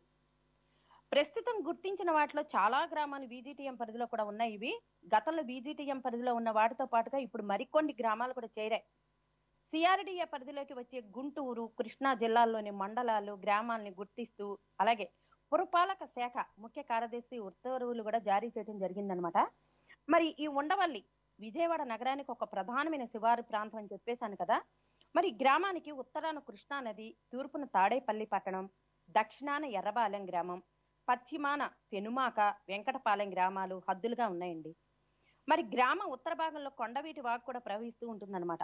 ప్రస్తుతం గుర్తించిన వాటిలో చాలా గ్రామాలు బీజీటీఎం పరిధిలో కూడా ఉన్నాయి ఇవి గతంలో బీజీటీఎం పరిధిలో ఉన్న వాటితో పాటుగా ఇప్పుడు మరికొన్ని గ్రామాలు కూడా చేరాయి సిఆర్డిఏ పరిధిలోకి వచ్చే గుంటూరు కృష్ణా జిల్లాల్లోని మండలాలు గ్రామాలని గుర్తిస్తూ అలాగే పురపాలక శాఖ ముఖ్య కార్యదర్శి ఉత్తర్వులు కూడా జారీ చేయడం జరిగిందనమాట మరి ఈ ఉండవల్లి విజయవాడ నగరానికి ఒక ప్రధానమైన శివారు ప్రాంతం అని చెప్పేశాను కదా మరి ఈ గ్రామానికి ఉత్తరాన కృష్ణా నది తూర్పున తాడేపల్లి పట్టణం దక్షిణాన ఎర్రబాలెం గ్రామం పశ్చిమాన పెనుమాక వెంకటపాలెం గ్రామాలు హద్దులుగా ఉన్నాయండి మరి గ్రామం ఉత్తర భాగంలో కొండవీటి వాగు కూడా ప్రవహిస్తూ ఉంటుందన్నమాట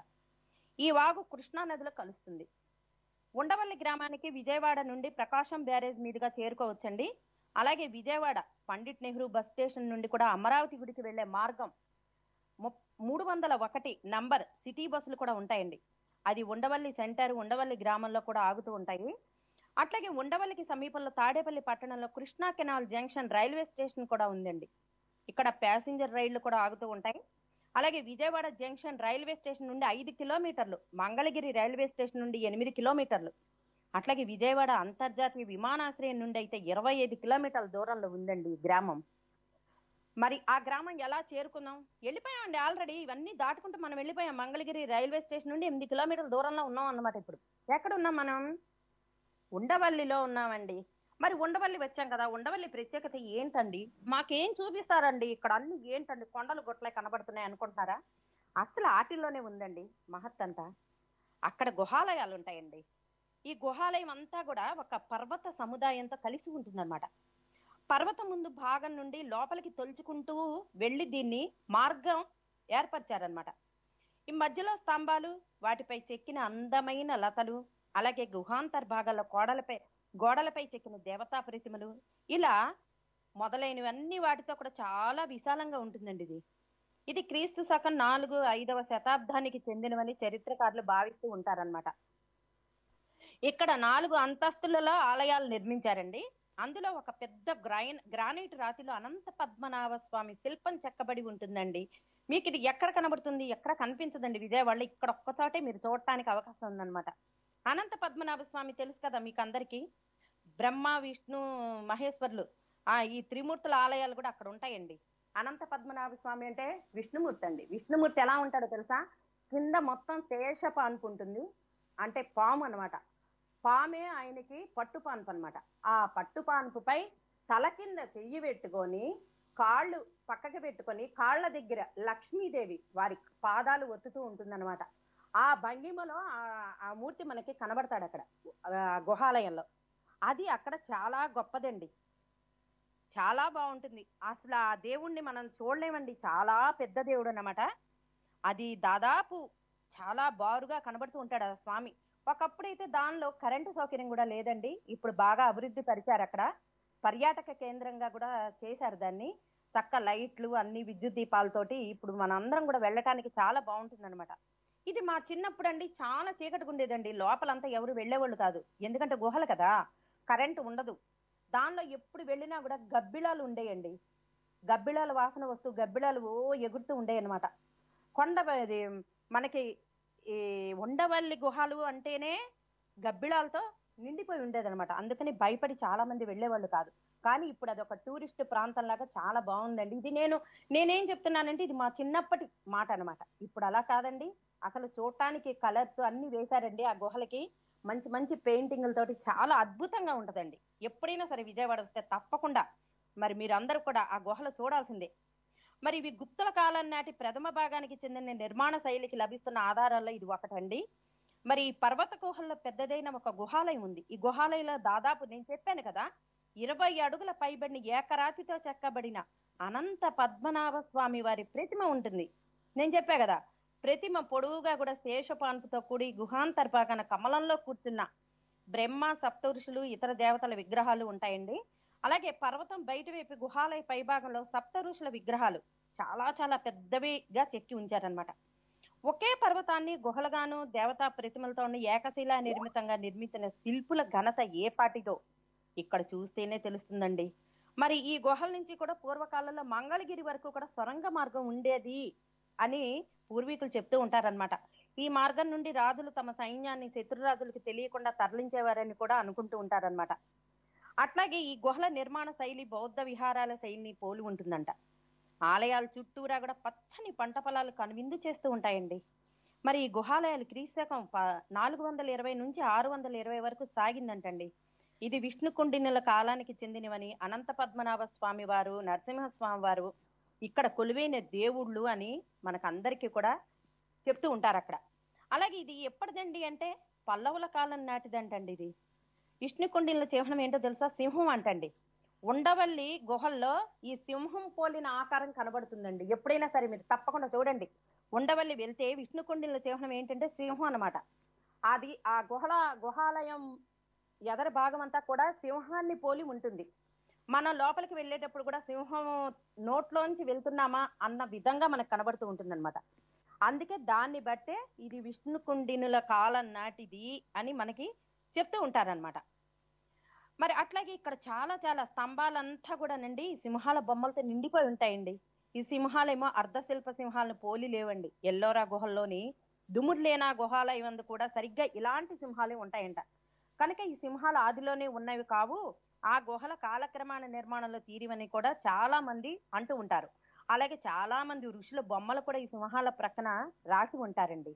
ఈ వాగు కృష్ణా నదిలో కలుస్తుంది ఉండవల్లి గ్రామానికి విజయవాడ నుండి ప్రకాశం బ్యారేజ్ మీదుగా చేరుకోవచ్చండి అలాగే విజయవాడ పండిట్ నెహ్రూ బస్ స్టేషన్ నుండి కూడా అమరావతి గుడికి వెళ్లే మార్గం ముప్- మూడు వందల ఒకటి నంబర్ సిటీ బస్సులు కూడా ఉంటాయండి అది ఉండవల్లి సెంటర్ ఉండవల్లి గ్రామంలో కూడా ఆగుతూ ఉంటాయి అట్లాగే ఉండవల్లికి సమీపంలో తాడేపల్లి పట్టణంలో Krishna canal junction railway station కూడా ఉందండి ఇక్కడ ప్యాసింజర్ రైళ్లు కూడా ఆగుతూ ఉంటాయి అలాగే విజయవాడ జంక్షన్ రైల్వే స్టేషన్ నుండి ఐదు కిలోమీటర్లు మంగళగిరి రైల్వే స్టేషన్ నుండి ఎనిమిది కిలోమీటర్లు అట్లాగే విజయవాడ అంతర్జాతీయ విమానాశ్రయం నుండి అయితే ఇరవై ఐదు కిలోమీటర్ల దూరంలో ఉందండి ఈ గ్రామం మరి ఆ గ్రామం ఎలా చేరుకుందాం వెళ్ళిపోయామండి ఆల్రెడీ ఇవన్నీ దాటుకుంటూ మనం వెళ్ళిపోయాం మంగళగిరి రైల్వే స్టేషన్ నుండి ఎనిమిది కిలోమీటర్ల దూరంలో ఉన్నాం అన్నమాట ఇప్పుడు ఎక్కడ ఉన్నాం మనం ఉండవల్లిలో ఉన్నామండి మరి ఉండవల్లి వచ్చాం కదా ఉండవల్లి ప్రత్యేకత ఏంటండి మాకేం చూపిస్తారండి ఇక్కడ అన్ని ఏంటండి కొండలు గొట్లే కనబడుతున్నాయి అనుకుంటున్నారా అసలు ఆటిల్లోనే ఉందండి మహత్ అంతా అక్కడ గుహాలయాలు ఉంటాయండి ఈ గుహాలయం అంతా కూడా ఒక పర్వత సముదాయంతో కలిసి ఉంటుందన్నమాట పర్వతం ముందు భాగం నుండి లోపలికి తొలుచుకుంటూ వెళ్ళి దీన్ని మార్గం ఏర్పరిచారనమాట ఈ మధ్యలో స్తంభాలు వాటిపై చెక్కిన అందమైన లతలు అలాగే గుహాంతర్భాగాల్లో కోడలపై గోడలపై చెక్కిన దేవతా ప్రతిమలు ఇలా మొదలైనవన్నీ వాటితో కూడా చాలా విశాలంగా ఉంటుందండి ఇది ఇది క్రీస్తు శకం నాలుగు ఐదవ శతాబ్దానికి చెందినవని చరిత్రకారులు భావిస్తూ ఉంటారన్నమాట ఇక్కడ నాలుగు అంతస్తులలో ఆలయాలు నిర్మించారండి అందులో ఒక పెద్ద గ్రైన్ గ్రానైట్ రాతిలో అనంత పద్మనాభ స్వామి శిల్పం చెక్కబడి ఉంటుందండి మీకు ఇది ఎక్కడ కనబడుతుంది ఎక్కడ కనిపించదండి విజయవాడలో ఇక్కడ ఒక్కచోటే మీరు చూడటానికి అవకాశం ఉందన్నమాట అనంత పద్మనాభ స్వామి తెలుసు కదా మీకు అందరికీ బ్రహ్మ విష్ణు మహేశ్వరులు ఆ ఈ త్రిమూర్తుల ఆలయాలు కూడా అక్కడ ఉంటాయండి అనంత పద్మనాభ స్వామి అంటే విష్ణుమూర్తి అండి విష్ణుమూర్తి ఎలా ఉంటాడో తెలుసా కింద మొత్తం శేషపాన్పు ఉంటుంది అంటే పాము అన్నమాట పామే ఆయనకి పట్టుపాన్పు అన్నమాట ఆ పట్టుపాన్పుపై తల కింద చెయ్యి పెట్టుకొని కాళ్ళు పక్కకి పెట్టుకొని కాళ్ళ దగ్గర లక్ష్మీదేవి వారి పాదాలు ఒత్తుతూ ఉంటుందన్నమాట ఆ భంగిమలో ఆ- ఆ మూర్తి మనకి కనబడతాడు అక్కడ ఆ గుహాలయంలో అది అక్కడ చాలా గొప్పదండి చాలా బాగుంటుంది అసలు ఆ దేవుణ్ణి మనం చూడలేమండి చాలా పెద్ద దేవుడు అన్నమాట అది దాదాపు చాలా బారుగా కనబడుతూ ఉంటాడు ఆ స్వామి ఒకప్పుడైతే దానిలో కరెంటు సౌకర్యం కూడా లేదండి ఇప్పుడు బాగా అభివృద్ధి పరిచారు అక్కడ పర్యాటక కేంద్రంగా కూడా చేశారు దాన్ని చక్క లైట్లు అన్ని విద్యుత్ దీపాలతోటి ఇప్పుడు మనందరం కూడా వెళ్ళటానికి చాలా బాగుంటుంది ఇది మా చిన్నప్పుడు అండి చాలా చీకటిగా ఉండేదండి లోపలంతా ఎవరు వెళ్ళేవాళ్ళు కాదు ఎందుకంటే గుహలు కదా కరెంటు ఉండదు దానిలో ఎప్పుడు వెళ్ళినా కూడా గబ్బిళాలు ఉండేయండి గబ్బిళాల వాసన వస్తూ గబ్బిళాలు ఓ ఎగురుతూ ఉండేవి అనమాట కొండ ఇది మనకి ఈ ఉండవల్లి గుహలు అంటేనే గబ్బిళాలతో నిండిపోయి ఉండేదన్నమాట అందుకని భయపడి చాలా మంది వెళ్ళేవాళ్ళు కాదు కానీ ఇప్పుడు అది ఒక టూరిస్ట్ ప్రాంతం లాగా చాలా బాగుందండి ఇది నేను నేనేం చెప్తున్నానంటే ఇది మా చిన్నప్పటి మాట అన్నమాట ఇప్పుడు అలా కాదండి అసలు చూడటానికి కలర్స్ అన్ని వేశారండి ఆ గుహలకి మంచి మంచి పెయింటింగ్లతోటి చాలా అద్భుతంగా ఉంటదండి ఎప్పుడైనా సరే విజయవాడ వస్తే తప్పకుండా మరి మీరు అందరూ కూడా ఆ గుహలు చూడాల్సిందే మరి ఇవి గుప్తుల కాలం నాటి ప్రథమ భాగానికి చెందిన నిర్మాణ శైలికి లభిస్తున్న ఆధారాల్లో ఇది ఒకటండి మరి ఈ పర్వత గుహల్లో పెద్దదైన ఒక గుహాలయం ఉంది ఈ గుహాలయంలో దాదాపు నేను చెప్పాను కదా ఇరవై అడుగుల పైబడిన ఏకరాతితో చెక్కబడిన అనంత పద్మనాభ స్వామి వారి ప్రతిమ ఉంటుంది నేను చెప్పా కదా ప్రతిమ పొడవుగా కూడా శేషపాన్పుతో కూడి గుహాంతర్భాగాన కమలంలో కూర్చున్న బ్రహ్మ సప్తఋషులు ఇతర దేవతల విగ్రహాలు ఉంటాయండి అలాగే పర్వతం బయట వైపు గుహాలయ పైభాగంలో సప్త ఋషుల విగ్రహాలు చాలా చాలా పెద్దవిగా చెక్కి ఉంచారనమాట ఒకే పర్వతాన్ని గుహలుగాను దేవతా ప్రతిమలతో ఏకశిలా నిర్మితంగా నిర్మించిన శిల్పుల ఘనత ఏ పాటిదో ఇక్కడ చూస్తేనే తెలుస్తుందండి మరి ఈ గుహల నుంచి కూడా పూర్వకాలంలో మంగళగిరి వరకు కూడా సొరంగ మార్గం ఉండేది అని పూర్వీకులు చెప్తూ ఉంటారన్నమాట ఈ మార్గం నుండి రాజులు తమ సైన్యాన్ని శత్రురాజులకు తెలియకుండా తరలించేవారని కూడా అనుకుంటూ ఉంటారన్నమాట అట్లాగే ఈ గుహల నిర్మాణ శైలి బౌద్ధ విహారాల శైలిని పోలి ఉంటుందంట ఆలయాల చుట్టూరా కూడా పచ్చని పంట పొలాలు కనువిందు చేస్తూ ఉంటాయండి మరి ఈ గుహాలయాలు క్రీస్తకం నాలుగు వందల ఇరవై నుంచి ఆరు వందల ఇరవై వరకు సాగిందంటండి ఇది విష్ణు కుండినుల కాలానికి చెందినవని అనంత పద్మనాభ స్వామి వారు నరసింహస్వామి వారు ఇక్కడ కొలువైన దేవుళ్ళు అని మనకందరికీ కూడా చెప్తూ ఉంటారు అక్కడ అలాగే ఇది ఎప్పటిదండి అంటే పల్లవుల కాలం నాటిదంటండి ఇది విష్ణుకుండిల చిహ్నం ఏంటో తెలుసా సింహం అంటండి ఉండవల్లి గుహల్లో ఈ సింహం పోలిన ఆకారం కనబడుతుందండి ఎప్పుడైనా సరే మీరు తప్పకుండా చూడండి ఉండవల్లి వెళ్తే విష్ణుకుండిల చిహ్నం ఏంటంటే సింహం అన్నమాట అది ఆ గుహల గుహాలయం ఎదరి భాగం అంతా కూడా సింహాన్ని పోలి ఉంటుంది మనం లోపలికి వెళ్ళేటప్పుడు కూడా సింహం నోట్లోంచి వెళ్తున్నామా అన్న విధంగా మనకు కనబడుతూ ఉంటుంది అందుకే దాన్ని బట్టే ఇది విష్ణుకుండినుల కాలం నాటిది అని మనకి చెప్తూ ఉంటారన్నమాట మరి అట్లాగే ఇక్కడ చాలా చాలా స్తంభాలంతా కూడా నండి సింహాల బొమ్మలతో నిండిపోయి ఉంటాయండి ఈ సింహాలేమో అర్ధశిల్ప సింహాలను పోలి లేవండి ఎల్లోరా గుహల్లోని దుముర్లేనా గుహాలయం అందు కూడా సరిగ్గా ఇలాంటి సింహాలే ఉంటాయంట కనుక ఈ సింహాలు ఆదిలోనే ఉన్నవి కావు ఆ గుహల కాలక్రమాన నిర్మాణంలో తీరివని కూడా చాలా మంది అంటూ ఉంటారు అలాగే చాలా మంది ఋషుల బొమ్మలు కూడా ఈ సింహాల ప్రక్కన రాసి ఉంటారండి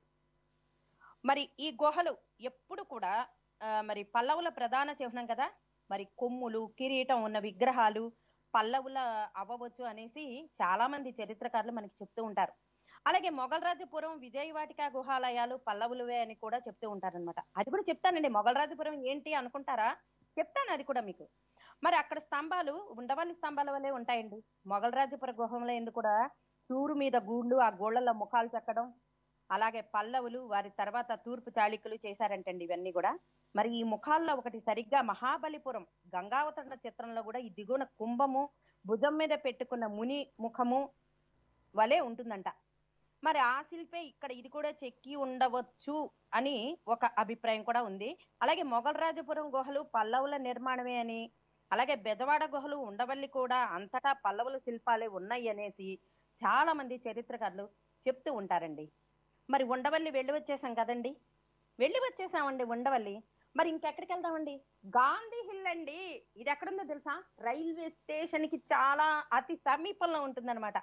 మరి ఈ గుహలు ఎప్పుడు కూడా ఆ, మరి పల్లవుల ప్రధాన చిహ్నం కదా మరి కొమ్ములు కిరీటం ఉన్న విగ్రహాలు పల్లవుల అవ్వవచ్చు అనేసి చాలా మంది చరిత్రకారులు మనకి చెప్తూ ఉంటారు అలాగే మొగలరాజపురం విజయవాటిక గుహాలయాలు పల్లవులవే అని కూడా చెప్తూ ఉంటారన్నమాట అది కూడా చెప్తానండి మొగలరాజపురం ఏంటి అనుకుంటారా చెప్తాను అది కూడా మీకు మరి అక్కడ స్తంభాలు ఉండవల్లి స్తంభాల వల్లే ఉంటాయండి మొగలరాజపుర గుహంలో ఎందుకు కూడా చూరు మీద గూళ్ళు ఆ గోళ్లలో ముఖాలు చెక్కడం అలాగే పల్లవులు వారి తర్వాత తూర్పు చాళుక్యులు చేశారంటండి ఇవన్నీ కూడా మరి ఈ ముఖాల్లో ఒకటి సరిగ్గా మహాబలిపురం గంగావతరణ చిత్రంలో కూడా ఈ దిగువన కుంభము భుజం మీద పెట్టుకున్న ముని ముఖము వలె ఉంటుందంట మరి ఆ శిల్పే ఇక్కడ ఇది కూడా చెక్కి ఉండవచ్చు అని ఒక అభిప్రాయం కూడా ఉంది అలాగే మొగలరాజపురం గుహలు పల్లవుల నిర్మాణమే అని అలాగే బెదవాడ గుహలు ఉండవల్లి కూడా అంతటా పల్లవుల శిల్పాలే ఉన్నాయి అనేసి చాలా మంది చరిత్రకారులు చెప్తూ ఉంటారండి మరి ఉండవల్లి వెళ్ళి వచ్చేసాం కదండి వెళ్ళి వచ్చేసామండి ఉండవల్లి మరి ఇంకెక్కడికి వెళ్దామండి గాంధీ హిల్ అండి ఇది ఎక్కడుందో తెలుసా రైల్వే స్టేషన్ కి చాలా అతి సమీపంలో ఉంటుందన్నమాట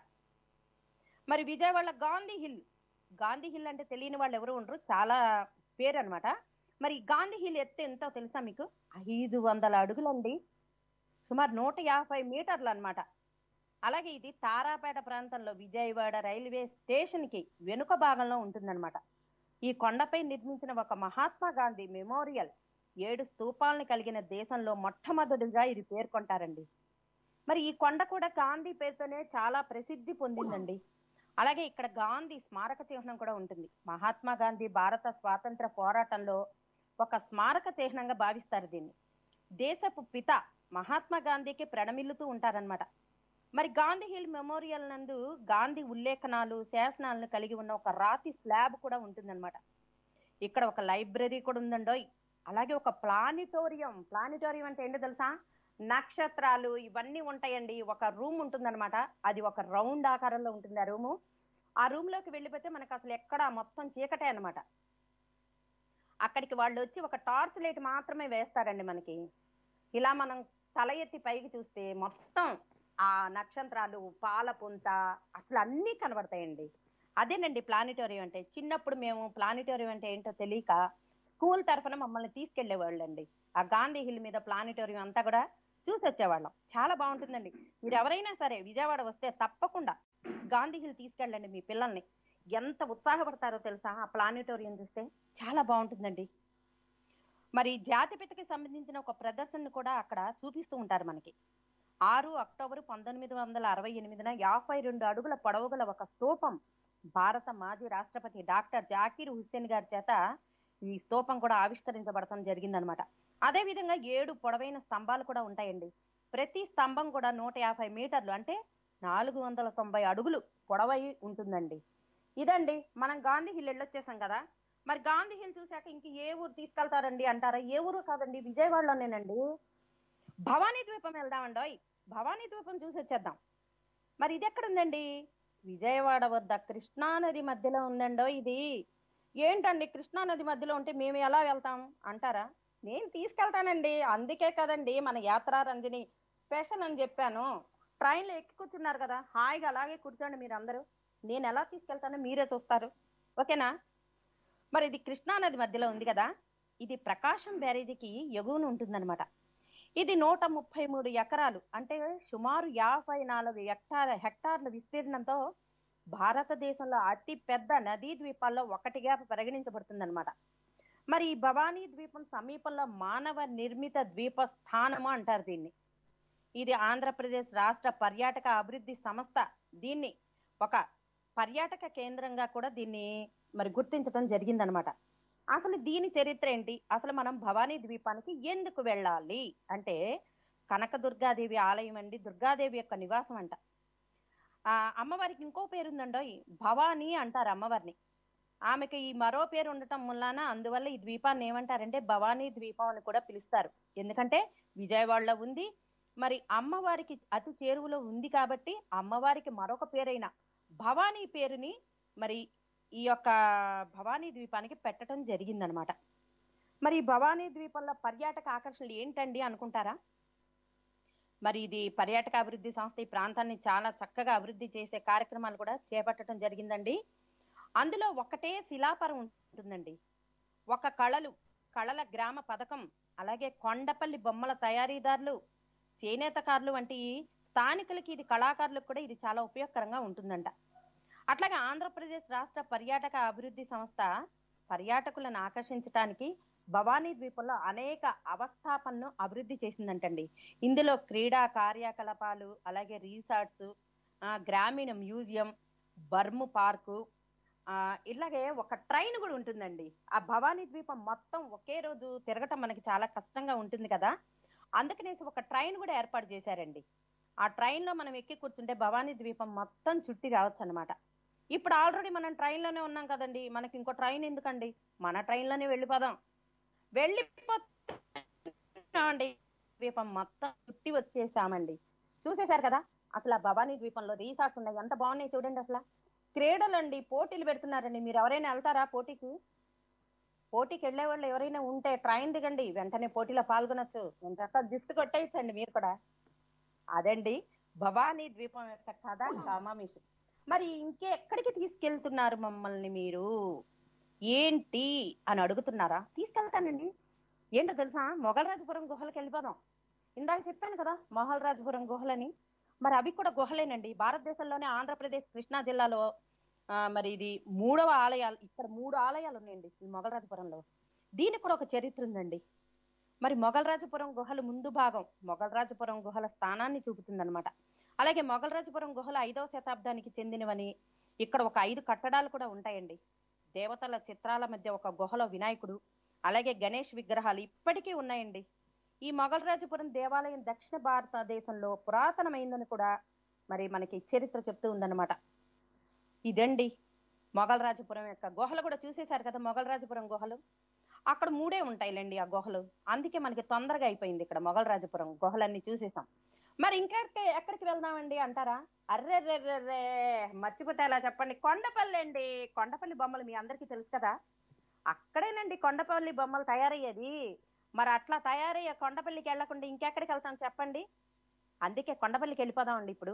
మరి విజయవాడ గాంధీ హిల్ గాంధీ హిల్ అంటే తెలియని వాళ్ళు ఎవరు ఉండరు చాలా పేరు అన్నమాట మరి ఈ గాంధీ హిల్ ఎత్తు ఎంతో తెలుసా మీకు ఐదు వందల అడుగులండి సుమారు నూట యాభై మీటర్లు అన్నమాట అలాగే ఇది తారాపేట ప్రాంతంలో విజయవాడ రైల్వే స్టేషన్ కి వెనుక భాగంలో ఉంటుందన్నమాట ఈ కొండపై నిర్మించిన ఒక మహాత్మా గాంధీ మెమోరియల్ ఏడు స్తూపాలను కలిగిన దేశంలో మొట్టమొదటిగా ఇది పేర్కొంటారండి మరి ఈ కొండ కూడా గాంధీ పేరుతోనే చాలా ప్రసిద్ధి పొందిందండి అలాగే ఇక్కడ గాంధీ స్మారక చిహ్నం కూడా ఉంటుంది మహాత్మా గాంధీ భారత స్వాతంత్ర పోరాటంలో ఒక స్మారక చిహ్నంగా భావిస్తారు దీన్ని దేశపు పిత మహాత్మా గాంధీకి ప్రణమిల్లుతూ ఉంటారన్నమాట మరి గాంధీ హిల్ మెమోరియల్ నందు గాంధీ ఉల్లేఖనాలు శాసనాలను కలిగి ఉన్న ఒక రాతి స్లాబ్ కూడా ఉంటుందన్నమాట ఇక్కడ ఒక లైబ్రరీ కూడా ఉందండోయ్ అలాగే ఒక ప్లానిటోరియం ప్లానిటోరియం అంటే ఏంటో తెలుసా నక్షత్రాలు ఇవన్నీ ఉంటాయండి ఒక రూమ్ ఉంటుందన్నమాట అది ఒక రౌండ్ ఆకారంలో ఉంటుంది ఆ రూము ఆ రూమ్ లోకి వెళ్ళిపోతే మనకు అసలు ఎక్కడ మొత్తం చీకటే అన్నమాట అక్కడికి వాళ్ళు వచ్చి ఒక టార్చ్ లైట్ మాత్రమే వేస్తారండి మనకి ఇలా మనం తల ఎత్తి పైకి చూస్తే మొత్తం ఆ నక్షత్రాలు పాల పుంత అసలు అన్నీ కనబడతాయండి అదేనండి ప్లానిటోరియం అంటే చిన్నప్పుడు మేము ప్లానిటోరియం అంటే ఏంటో తెలియక స్కూల్ తరఫున మమ్మల్ని తీసుకెళ్లేవాళ్ళు అండి ఆ గాంధీ హిల్ మీద ప్లానిటోరియం అంతా కూడా చూసి వచ్చేవాళ్ళం చాలా బాగుంటుందండి మీరు ఎవరైనా సరే విజయవాడ వస్తే తప్పకుండా గాంధీ హిల్ తీసుకెళ్ళండి మీ పిల్లల్ని ఎంత ఉత్సాహపడతారో తెలుసా ఆ ప్లానిటోరియం చూస్తే చాలా బాగుంటుందండి మరి జాతిపితకి సంబంధించిన ఒక ప్రదర్శనను కూడా అక్కడ చూపిస్తూ ఉంటారు మనకి ఆరు అక్టోబర్ పంతొమ్మిది వందల అరవై ఎనిమిదిన యాభై రెండు అడుగుల పొడవు గల ఒక స్తూపం భారత మాజీ రాష్ట్రపతి డాక్టర్ జాకీర్ హుస్సేన్ గారి చేత ఈ స్తూపం కూడా ఆవిష్కరించబడటం జరిగిందనమాట అదే విధంగా ఏడు పొడవైన స్తంభాలు కూడా ఉంటాయండి ప్రతి స్తంభం కూడా నూట యాభై మీటర్లు అంటే నాలుగు వందల తొంభై అడుగులు పొడవై ఉంటుందండి ఇదండి మనం గాంధీ హిల్ వెళ్ళొచ్చేసాం కదా మరి గాంధీ హిల్ చూశాక ఇంక ఏ ఊరు తీసుకెళ్తారండి అంటారా ఏ ఊరు కాదండి విజయవాడలోనేనండి భవానీ ద్వీపం వెళ్దామండోయ్ భవానీ ద్వీపం చూసి వచ్చేద్దాం మరి ఇది ఎక్కడ ఉందండి విజయవాడ వద్ద కృష్ణా నది మధ్యలో ఉందండో ఇది ఏంటండి కృష్ణా నది మధ్యలో ఉంటే మేము ఎలా వెళ్తాం అంటారా నేను తీసుకెళ్తానండి అందుకే కదండి మన యాత్రా రంజని స్పెషల్ అని చెప్పాను ట్రైన్లో ఎక్కి కూర్చున్నారు కదా హాయిగా అలాగే కూర్చోండి మీరు అందరూ నేను ఎలా తీసుకెళ్తానో మీరే చూస్తారు ఓకేనా మరి ఇది కృష్ణా నది మధ్యలో ఉంది కదా ఇది ప్రకాశం బ్యారేజీకి ఎగువన ఉంటుందన్నమాట ఇది నూట ముప్పై మూడు ఎకరాలు అంటే సుమారు యాభై నాలుగు హెక్టార్ హెక్టార్ల విస్తీర్ణంతో భారతదేశంలో అతి పెద్ద నదీ ద్వీపాల్లో ఒకటిగా పరిగణించబడుతుందన్నమాట మరి ఈ భవానీ ద్వీపం సమీపంలో మానవ నిర్మిత ద్వీప స్థానము అంటారు దీన్ని ఇది ఆంధ్రప్రదేశ్ రాష్ట్ర పర్యాటక అభివృద్ధి సంస్థ దీన్ని ఒక పర్యాటక కేంద్రంగా కూడా దీన్ని మరి గుర్తించడం జరిగిందనమాట అసలు దీని చరిత్ర ఏంటి అసలు మనం భవానీ ద్వీపానికి ఎందుకు వెళ్ళాలి అంటే కనకదుర్గాదేవి ఆలయం అండి దుర్గాదేవి యొక్క నివాసం అంట ఆ అమ్మవారికి ఇంకో పేరు ఉందండో భవానీ అంటారు అమ్మవారిని ఆమెకి ఈ మరో పేరు ఉండటం వలన అందువల్ల ఈ ద్వీపాన్ని ఏమంటారంటే భవానీ ద్వీపం అని కూడా పిలుస్తారు ఎందుకంటే విజయవాడలో ఉంది మరి అమ్మవారికి అతి చేరువలో ఉంది కాబట్టి అమ్మవారికి మరొక పేరైన భవానీ పేరుని మరి ఈ యొక్క భవానీ ద్వీపానికి పెట్టడం జరిగిందనమాట మరి ఈ భవానీ ద్వీపంలో పర్యాటక ఆకర్షణలు ఏంటండి అనుకుంటారా మరి ఇది పర్యాటక అభివృద్ధి సంస్థ ఈ ప్రాంతాన్ని చాలా చక్కగా అభివృద్ధి చేసే కార్యక్రమాలు కూడా చేపట్టడం జరిగిందండి అందులో ఒకటే శిలాపరం ఉంటుందండి ఒక కళలు కళల గ్రామ పథకం అలాగే కొండపల్లి బొమ్మల తయారీదారులు చేనేతకారులు వంటి స్థానికులకి ఇది కళాకారులకు కూడా ఇది చాలా ఉపయోగకరంగా ఉంటుందంట అట్లాగే ఆంధ్రప్రదేశ్ రాష్ట్ర పర్యాటక అభివృద్ధి సంస్థ పర్యాటకులను ఆకర్షించడానికి భవానీ ద్వీపంలో అనేక అవస్థాపనను అభివృద్ధి చేసిందంటండి ఇందులో క్రీడా కార్యకలాపాలు అలాగే రిసార్ట్స్ ఆ, గ్రామీణ మ్యూజియం బర్ము పార్కు ఆ, ఇలాగే ఒక ట్రైన్ కూడా ఉంటుందండి ఆ భవానీ ద్వీపం మొత్తం ఒకే రోజు తిరగటం మనకి చాలా కష్టంగా ఉంటుంది కదా అందుకనేసి ఒక ట్రైన్ కూడా ఏర్పాటు చేశారండి ఆ ట్రైన్ లో మనం ఎక్కి కూర్చుంటే భవానీ ద్వీపం మొత్తం చుట్టి రావచ్చు అనమాట ఇప్పుడు ఆల్రెడీ మనం ట్రైన్ లోనే ఉన్నాం కదండి మనకి ఇంకో ట్రైన్ ఎందుకండి మన ట్రైన్ లోనే వెళ్ళిపోదాం వెళ్ళిపోతామండి ద్వీపం మొత్తం చుట్టి వచ్చేసామండి చూసేశారు కదా అసలు ఆ భవానీ ద్వీపంలో రీసార్ట్స్ ఉన్నాయి ఎంత బాగున్నాయి చూడండి అసలు క్రీడలండి పోటీలు పెడుతున్నారండి మీరు ఎవరైనా వెళ్తారా పోటీకి పోటీకి వెళ్ళే వాళ్ళు ఎవరైనా ఉంటే ట్రైన్ దిగండి వెంటనే పోటీలో పాల్గొనొచ్చు ఎంత గిఫ్ట్ కొట్టేయచ్చండి మీరు కూడా అదండి భవానీ ద్వీపం యొక్క కథ కామామేషు మరి ఇంకే ఎక్కడికి తీసుకెళ్తున్నారు మమ్మల్ని మీరు ఏంటి అని అడుగుతున్నారా తీసుకెళ్తానండి ఏంటో తెలుసా మొగలరాజపురం గుహలకు వెళ్ళిపోదాం ఇందాక చెప్పాను కదా మొగలరాజపురం గుహలని మరి అవి కూడా గుహలేనండి భారతదేశంలోనే ఆంధ్రప్రదేశ్ కృష్ణా జిల్లాలో ఆ, మరి ఇది మూడవ ఆలయాలు ఇక్కడ మూడు ఆలయాలు ఉన్నాయండి ఈ మొగలరాజపురంలో దీనికి కూడా ఒక చరిత్ర ఉందండి మరి మొగలరాజపురం గుహల ముందు భాగం మొగలరాజపురం గుహల స్థానాన్ని చూపుతుందన్నమాట అలాగే మొగలరాజపురం గుహలు ఐదవ శతాబ్దానికి చెందినవని ఇక్కడ ఒక ఐదు కట్టడాలు కూడా ఉంటాయండి దేవతల చిత్రాల మధ్య ఒక గుహలో వినాయకుడు అలాగే గణేష్ విగ్రహాలు ఇప్పటికీ ఉన్నాయండి ఈ మొగలరాజపురం దేవాలయం దక్షిణ భారతదేశంలో పురాతనమైందని కూడా మరి మనకి చరిత్ర చెప్తూ ఉందన్నమాట ఇదండి మొగలరాజపురం యొక్క గుహలు కూడా చూసేశారు కదా మొగలరాజపురం గుహలు అక్కడ మూడే ఉంటాయిలేండి ఆ గుహలు అందుకే మనకి తొందరగా అయిపోయింది ఇక్కడ మొగలరాజపురం గుహలన్నీ చూసేసాం మరి ఇంకెక్కడికి ఎక్కడికి వెళ్దామండి అంటారా అర్రెర్రెర్రెర్రే మర్చిపోతే ఎలా చెప్పండి కొండపల్లి అండి కొండపల్లి బొమ్మలు మీ అందరికీ తెలుసు కదా అక్కడేనండి కొండపల్లి బొమ్మలు తయారయ్యేది మరి అట్లా తయారయ్యే కొండపల్లికి వెళ్లకుండా ఇంకెక్కడికి వెళ్తాం చెప్పండి అందుకే కొండపల్లికి వెళ్ళిపోదామండి ఇప్పుడు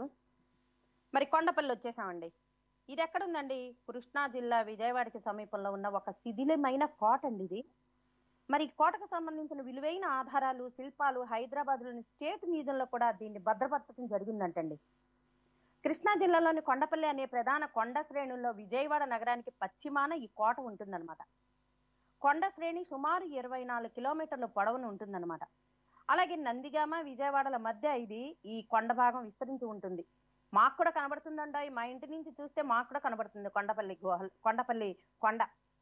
మరి కొండపల్లి వచ్చేసామండి ఇది ఎక్కడుందండి కృష్ణా జిల్లా విజయవాడకి సమీపంలో ఉన్న ఒక శిథిలమైన కోట అండి ఇది మరి ఈ కోటకు సంబంధించిన విలువైన ఆధారాలు శిల్పాలు హైదరాబాద్ లోని స్టేట్ మ్యూజియంలో కూడా దీన్ని భద్రపరచడం జరిగిందంటండి కృష్ణా జిల్లాలోని కొండపల్లి అనే ప్రధాన కొండ శ్రేణుల్లో విజయవాడ నగరానికి పశ్చిమాన ఈ కోట ఉంటుందన్నమాట కొండ శ్రేణి సుమారు ఇరవై నాలుగు కిలోమీటర్ల పొడవును ఉంటుందన్నమాట అలాగే నందిగామ విజయవాడల మధ్య ఇది ఈ కొండ భాగం విస్తరించి ఉంటుంది మాకు కూడా కనబడుతుందండి మా ఇంటి నుంచి చూస్తే మాకు కూడా కనబడుతుంది కొండపల్లి గుహ కొండపల్లి కొండ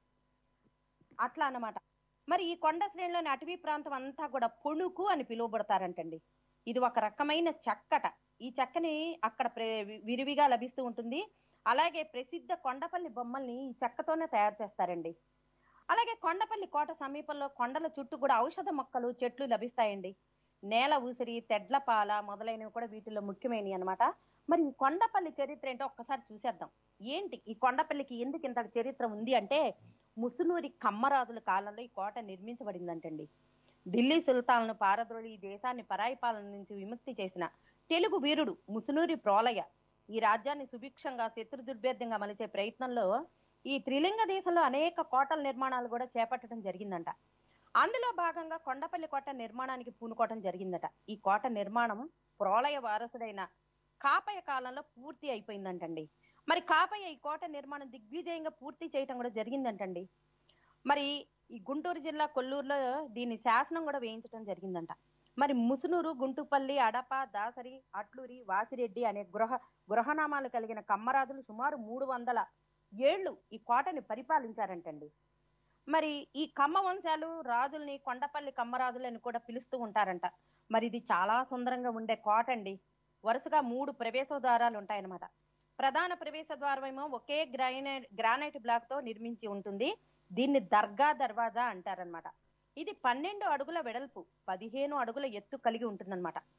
అట్లా అన్నమాట మరి ఈ కొండ శ్రేణిలోని అటవీ ప్రాంతం అంతా కూడా పొణుకు అని పిలువబడతారంటండి ఇది ఒక రకమైన చెక్కట ఈ చెక్కని అక్కడ ప్రే- వి- విరివిగా లభిస్తూ ఉంటుంది అలాగే ప్రసిద్ధ కొండపల్లి బొమ్మల్ని ఈ చెక్కతోనే తయారు చేస్తారండి అలాగే కొండపల్లి కోట సమీపంలో కొండల చుట్టూ కూడా ఔషధ మొక్కలు చెట్లు లభిస్తాయండి నేల ఊసిరి తెడ్లపాల మొదలైనవి కూడా వీటిలో ముఖ్యమైనవి అన్నమాట మరి ఈ కొండపల్లి చరిత్ర ఏంటో ఒక్కసారి చూసేద్దాం ఏంటి ఈ కొండపల్లికి ఎందుకు ఇంత చరిత్ర ఉంది అంటే ముసునూరి కమ్మరాజుల కాలంలో ఈ కోట నిర్మించబడిందంటండి ఢిల్లీ సుల్తాన్ను పారద్రోలి ఈ దేశాన్ని పరాయి పాలన నుంచి విముక్తి చేసిన తెలుగు వీరుడు ముసునూరి ప్రోలయ ఈ రాజ్యాన్ని సుభిక్షంగా శత్రు దుర్భేద్యంగా మలిచే ప్రయత్నంలో ఈ త్రిలింగ దేశంలో అనేక కోటల నిర్మాణాలు కూడా చేపట్టడం జరిగిందంట అందులో భాగంగా కొండపల్లి కోట నిర్మాణానికి పూనుకోవటం జరిగిందట ఈ కోట నిర్మాణం ప్రోలయ వారసుడైన కాపయ్య కాలంలో పూర్తి అయిపోయిందంటండి మరి కాపయ్య ఈ కోట నిర్మాణం దిగ్విజయంగా పూర్తి చేయటం కూడా జరిగిందంటండి మరి ఈ గుంటూరు జిల్లా కొల్లూరులో దీని శాసనం కూడా వేయించడం జరిగిందంట మరి ముసునూరు గుంటుపల్లి అడప దాసరి అట్లూరి వాసిరెడ్డి అనే గృహ గృహనామాలు కలిగిన కమ్మరాజులు సుమారు మూడు వందల ఏళ్లు ఈ కోటని పరిపాలించారంటండి మరి ఈ కమ్మ వంశాలు రాజుల్ని కొండపల్లి కమ్మరాజులు అని కూడా పిలుస్తూ ఉంటారంట మరి ఇది చాలా సుందరంగా ఉండే కోట అండి వరుసగా మూడు ప్రవేశ ద్వారాలు ఉంటాయన్నమాట ప్రధాన ప్రవేశ ద్వారం ఏమో ఒకే గ్రానైట్ గ్రానైట్ బ్లాక్ తో నిర్మించి ఉంటుంది దీన్ని దర్గా దర్వాజా అంటారనమాట ఇది పన్నెండు అడుగుల వెడల్పు పదిహేను అడుగుల ఎత్తు కలిగి ఉంటుందన్నమాట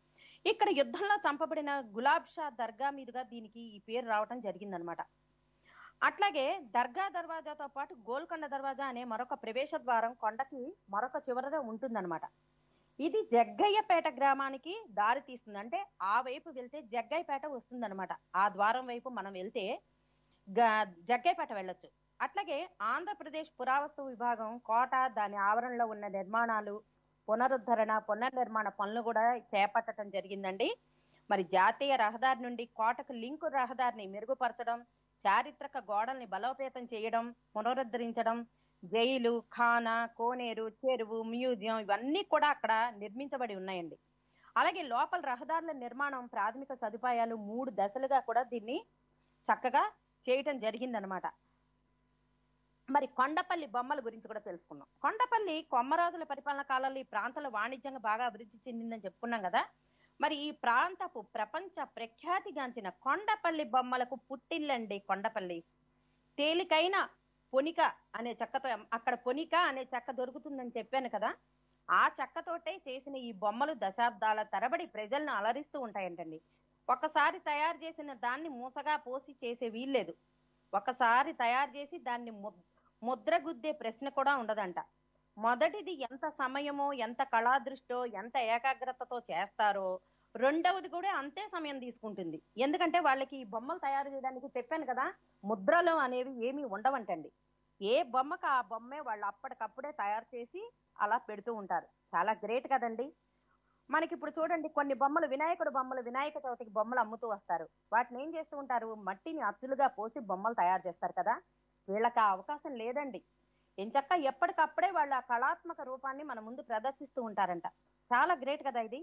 ఇక్కడ యుద్ధంలో చంపబడిన గులాబ్ షా దర్గా మీదుగా దీనికి ఈ పేరు రావటం జరిగిందనమాట అట్లాగే దర్గా దర్వాజాతో పాటు గోల్కొండ దర్వాజా అనే మరొక ప్రవేశ ద్వారం కొండకి మరొక చివరలో ఉంటుందన్నమాట ఇది జగ్గయ్యపేట గ్రామానికి దారి తీస్తుంది అంటే ఆ వైపు వెళ్తే జగ్గయ్యపేట వస్తుందన్నమాట ఆ ద్వారం వైపు మనం వెళ్తే గ- జగ్గయ్యపేట వెళ్ళొచ్చు అట్లాగే ఆంధ్రప్రదేశ్ పురావస్తు విభాగం కోట దాని ఆవరణలో ఉన్న నిర్మాణాలు పునరుద్ధరణ పునర్నిర్మాణ పనులు కూడా చేపట్టడం జరిగిందండి మరి జాతీయ రహదారి నుండి కోటకు లింకు రహదారిని మెరుగుపరచడం చారిత్రక గోడల్ని బలోపేతం చేయడం పునరుద్ధరించడం జైలు ఖానా కోనేరు చెరువు మ్యూజియం ఇవన్నీ కూడా అక్కడ నిర్మించబడి ఉన్నాయండి అలాగే లోపల రహదారుల నిర్మాణం ప్రాథమిక సదుపాయాలు మూడు దశలుగా కూడా దీన్ని చక్కగా చేయటం జరిగిందనమాట మరి కొండపల్లి బొమ్మల గురించి కూడా తెలుసుకుందాం కొండపల్లి కొమ్మరాజుల పరిపాలన కాలంలో ఈ ప్రాంతంలో వాణిజ్యంగా బాగా అభివృద్ధి చెందిందని చెప్పుకున్నాం కదా మరి ఈ ప్రాంతపు ప్రపంచ ప్రఖ్యాతిగాంచిన కొండపల్లి బొమ్మలకు పుట్టిల్లండి కొండపల్లి తేలికైన పొనిక అనే చెక్కతో అక్కడ పొనిక అనే చెక్క దొరుకుతుందని చెప్పాను కదా ఆ చెక్కతోటే చేసిన ఈ బొమ్మలు దశాబ్దాల తరబడి ప్రజలను అలరిస్తూ ఉంటాయంటండి ఒకసారి తయారు చేసిన దాన్ని మూసగా పోసి చేసే వీల్లేదు ఒకసారి తయారు చేసి దాన్ని ముద్- ముద్రగుద్దే ప్రశ్న కూడా ఉండదంట మొదటిది ఎంత సమయమో ఎంత కళాదృష్టో ఎంత ఏకాగ్రతతో చేస్తారో రెండవది కూడా అంతే సమయం తీసుకుంటుంది ఎందుకంటే వాళ్ళకి ఈ బొమ్మలు తయారు చేయడానికి చెప్పాను కదా ముద్రలు అనేవి ఏమీ ఉండవంటండి ఏ బొమ్మకు ఆ బొమ్మే వాళ్ళు అప్పటికప్పుడే తయారు చేసి అలా పెడుతూ ఉంటారు చాలా గ్రేట్ కదండి మనకి ఇప్పుడు చూడండి కొన్ని బొమ్మలు వినాయకుడు బొమ్మలు వినాయక చవితికి బొమ్మలు అమ్ముతూ వస్తారు వాటిని ఏం చేస్తూ ఉంటారు మట్టిని అచ్చులుగా పోసి బొమ్మలు తయారు చేస్తారు కదా వీళ్ళకి ఆ అవకాశం లేదండి ఎంచక్క ఎప్పటికప్పుడే వాళ్ళ ఆ కళాత్మక రూపాన్ని మన ముందు ప్రదర్శిస్తూ ఉంటారంట చాలా గ్రేట్ కదా ఇది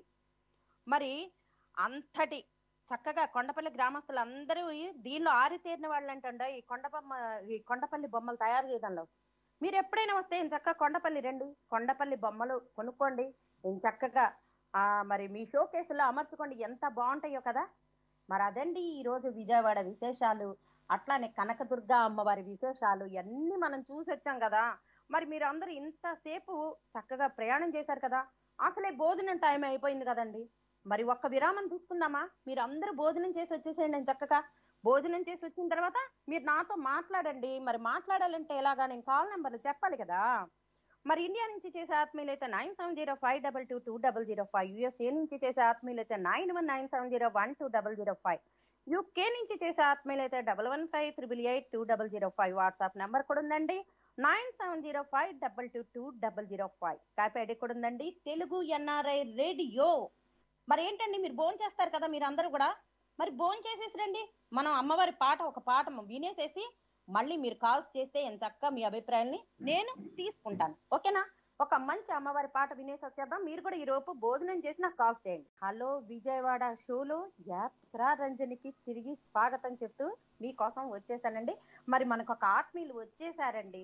మరి అంతటి చక్కగా కొండపల్లి గ్రామస్తులు అందరూ ఈ- దీనిలో ఆరితేరిన వాళ్ళు అంటండ ఈ కొండబొమ్మ ఈ కొండపల్లి బొమ్మలు తయారు చేయడంలో మీరు ఎప్పుడైనా వస్తే ఏం చక్కగా కొండపల్లి రండి కొండపల్లి బొమ్మలు కొనుక్కోండి ఏం చక్కగా ఆ మరి మీ షో కేసులో అమర్చుకోండి ఎంత బాగుంటాయో కదా మరి అదండి ఈ రోజు విజయవాడ విశేషాలు అట్లానే కనకదుర్గ అమ్మవారి విశేషాలు ఇవన్నీ మనం చూసి వచ్చాం కదా మరి మీరు అందరూ ఇంతసేపు చక్కగా ప్రయాణం చేశారు కదా అసలే భోజనం టైం అయిపోయింది కదండి మరి ఒక్క విరామం తీసుకుందామా మీరు అందరూ భోజనం చేసి వచ్చేసేయండి నేను చక్కగా భోజనం చేసి వచ్చిన తర్వాత మీరు నాతో మాట్లాడండి మరి మాట్లాడాలంటే ఎలాగా నేను కాల్ నెంబర్లు చెప్పాలి కదా మరి ఇండియా నుంచి చేసే ఆత్మీయులు అయితే nine seven zero five double two two double zero five U S A నుంచి చేసే ఆత్మీయులు అయితే nine one nine seven zero one two double zero five UK నుంచి చేసే ఆత్మీయులు అయితే double one five triple eight two double zero five WhatsApp number కూడా ఉందండి nine seven zero five double two two double zero five Skype ID కూడా ఉందండి Telugu NRI radio మరి ఏంటండి మీరు భోజనం చేస్తారు కదా మీరు అందరూ కూడా మరి భోజనం చేసేసి రండి మనం అమ్మవారి పాట ఒక పాట వినేసేసి మళ్ళీ మీరు కాల్స్ చేస్తే ఎంత చక్కగా మీ అభిప్రాయాల్ని నేను తీసుకుంటాను ఓకేనా ఒక మంచి అమ్మవారి పాట వినేసి వచ్చేద్దాం మీరు కూడా ఈ రోజు భోజనం చేసి నాకు కాల్ చేయండి హలో విజయవాడ షోలో యాత్రా రంజనికి తిరిగి స్వాగతం చెప్తూ మీకోసం వచ్చేసానండి మరి మనకు ఒక ఆత్మీయులు వచ్చేసారండి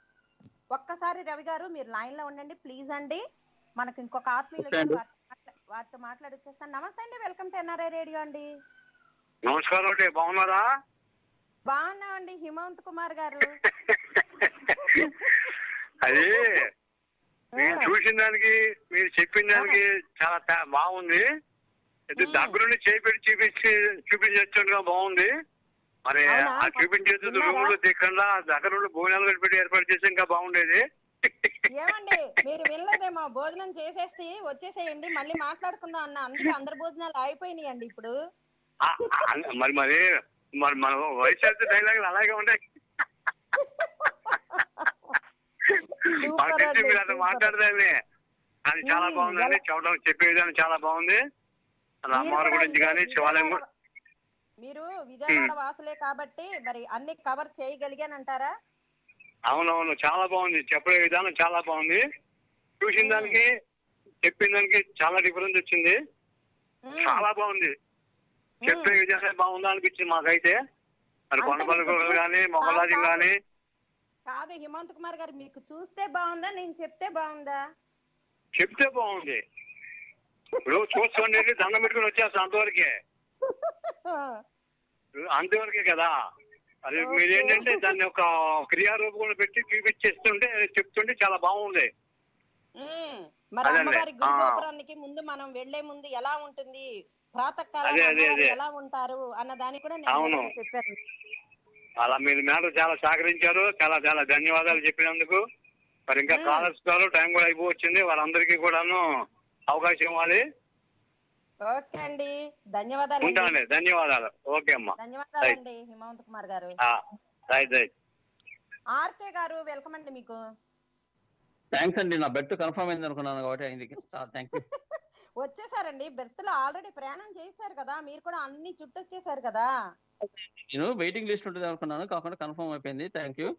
ఒక్కసారి రవి గారు మీరు లైన్ లో ఉండండి ప్లీజ్ అండి మనకి ఇంకొక ఆత్మీయులు ఓకే అండి. వచ్చారు. వారితో మాట్లా- వారితో మాట్లాడి వచ్చేస్తాను నమస్తే అండి వెల్కమ్ టు ఎన్ఆర్ఐ రేడియో అండి నమస్కారం అండి బాగున్నారా బాగున్నామండి హిమంత్ కుమార్ గారు అది మీరు ఆ. చూసిన దానికి మీరు చెప్పిన దానికి చాలా తా- బాగుంది ఇది మ్మ్. దగ్గరుండి చేపెట్టి చూపించి చూపించగా బాగుంది మరి అవునా? ఆ చూపించేది విన్నారా? రూమ్ లో దిక్కుండా దగ్గర నుండి భోజనాలు పెట్టి ఏర్పాటు చేసి ఇంకా బాగుండేది ఏమండి మీరు వినలేదేమో భోజనం చేసేసి వచ్చేసేయండి మళ్ళీ మాట్లాడుకుందాం అన్న అందుకే అందరి భోజనాలు అయిపోయినాయండి ఇప్పుడు ఆ, ఆ, మరి మరి మరి మన వయసు అయితే డైలాగులు అలాగే ఉంటాయి Super మాకు తెలిసి అండి, మీరు అట్లా super. మాట్లాడదాన్ని అది చాలా మ్మ్, బాగుందండి ఎలా- చెప్పడం చెప్పే విధానం చాలా బాగుంది అలా మీరు అమ్మవారి కూడా గురించి కానీ విజయ- శివాలయం విజయవాడ- గు- మీరు విజయవాడ వాసులే కాబట్టి మరి అన్ని కవర్ చేయగలిగానంటారా అవునవును చాలా బాగుంది చెప్పే విధానం చాలా బాగుంది చూసిన దానికి చెప్పిన దానికి చాలా డిఫరెన్స్ వచ్చింది మ్మ్. చాలా బాగుంది చెప్పే విధానం బాగుందా అనిపించింది మాకైతే మరి అంటే కొండపల్లి మీకు గుహలు కానీ కాదు, మొగలాజీ కాదు. కానీ కాదు హిమంత్ కుమార్ గారు మీకు చూస్తే బాగుందా నేను చెప్తే బాగుందా చెప్తే బాగుంది ఇప్పుడు చూసుకోండి దండం పెట్టుకుని వచ్చేస్తా అంతవరకే అంతవరకే కదా అది Okay. మీరు ఏంటంటే దాన్ని ఒక క్రియారూపంలో పెట్టి చూపించేస్తుంటే చెప్తుంటే చాలా బాగుంది మ్మ్. మరి అదే, అమ్మవారి అదే. గుడి ఆ. గోపురానికి ముందు మనం వెళ్లే ముందు ఎలా ఉంటుంది ప్రాతకాలం అదే, అదే, అదే. ఎలా ఉంటారు అన్న దాని కూడా నేను అవును. వివరంగా చెప్పాను అలా మీరు మేడం చాలా సహకరించారు చాలా చాలా ధన్యవాదాలు చెప్పినందుకు మరి ఇంకా మ్మ్. కాలర్స్ గారు టైం కూడా అయిపోవచ్చింది వాళ్ళందరికీ కూడాను అవకాశం ఇవ్వాలి ఓకే అండి ధన్యవాదాలు ఉంటానండి ధన్యవాదాలు ఓకే అమ్మా ధన్యవాదాలండి హిమవంత్ కుమార్ గారు ఆ, రైట్ రైట్ ఆర్కే గారు వెల్కమ్ అండి మీకు థ్యాంక్స్ అండి నా బెట్ కన్ఫర్మ్ అయింది అనుకున్నాను కాబట్టి అయింది థ్యాంక్ యూ వచ్చేసారండి బెర్త్ లో ఆల్రెడీ ప్రయాణం చేశారు కదా మీరు కూడా అన్ని చుట్టొచ్చేసారు కదా నేను వెయిటింగ్ లిస్ట్ ఉంటుంది అనుకున్నాను కాకుండా కన్ఫర్మ్ అయిపోయింది థ్యాంక్ యూ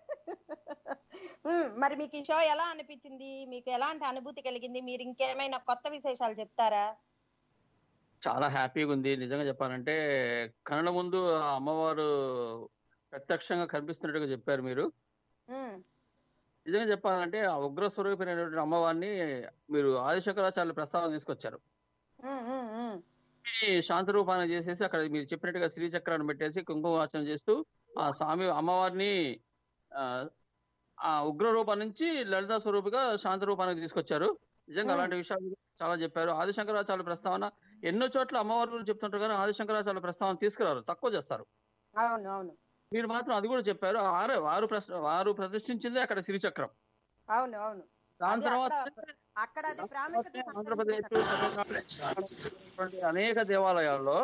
ఉమ్, మరి మీకు ఈ షో ఎలా అనిపించింది మీకు ఎలాంటి అనుభూతి కలిగింది మీరు ఇంకేమైనా కొత్త విశేషాలు చెప్తారా చాలా హ్యాపీగా ఉంది నిజంగా చెప్పాలంటే కన్నడ ముందు ఆ అమ్మవారు ప్రత్యక్షంగా కనిపిస్తున్నట్టుగా చెప్పారు మీరు ఉమ్, నిజంగా చెప్పాలంటే ఆ ఉగ్ర స్వరూపమైనటువంటి అమ్మవారిని మీరు ఆదిశంకరాచార్యుల ప్రస్తావన తీసుకొచ్చారు ఉమ్, ఉమ్, ఉమ్. ఈ శాంత రూపాన్ని చేసేసి అక్కడ మీరు చెప్పినట్టుగా శ్రీచక్రాన్ని పెట్టేసి కుంకుమార్చన చేస్తూ ఆ స్వామి అమ్మవారిని ఆ, ఆ ఉగ్ర రూపం నుంచి లలిత స్వరూపిగా శాంత రూపానికి తీసుకొచ్చారు నిజంగా Hmm. అలాంటి విషయాలు చాలా చెప్పారు ఆదిశంకరాచార్య ప్రస్తావన ఎన్నో చోట్ల అమ్మవారి గురించి చెప్తుంటారు కానీ ఆదిశంకరాచార్య ప్రస్తావన తీసుకురారు తక్కువ చేస్తారు అవును అవును మీరు మాత్రం అది కూడా చెప్పారు ఆరే వారు ప్రశ్న వారు ప్రతిష్ఠించిందే అక్కడ శ్రీచక్రం అవును అవును దాని అదే తర్వాత అక్కడ అక్కడ అది ప్రాముఖ్యత ఆంధ్రప్రదేశ్ సంతరించుకుంది. తెలంగాణ అనేక దేవాలయాల్లో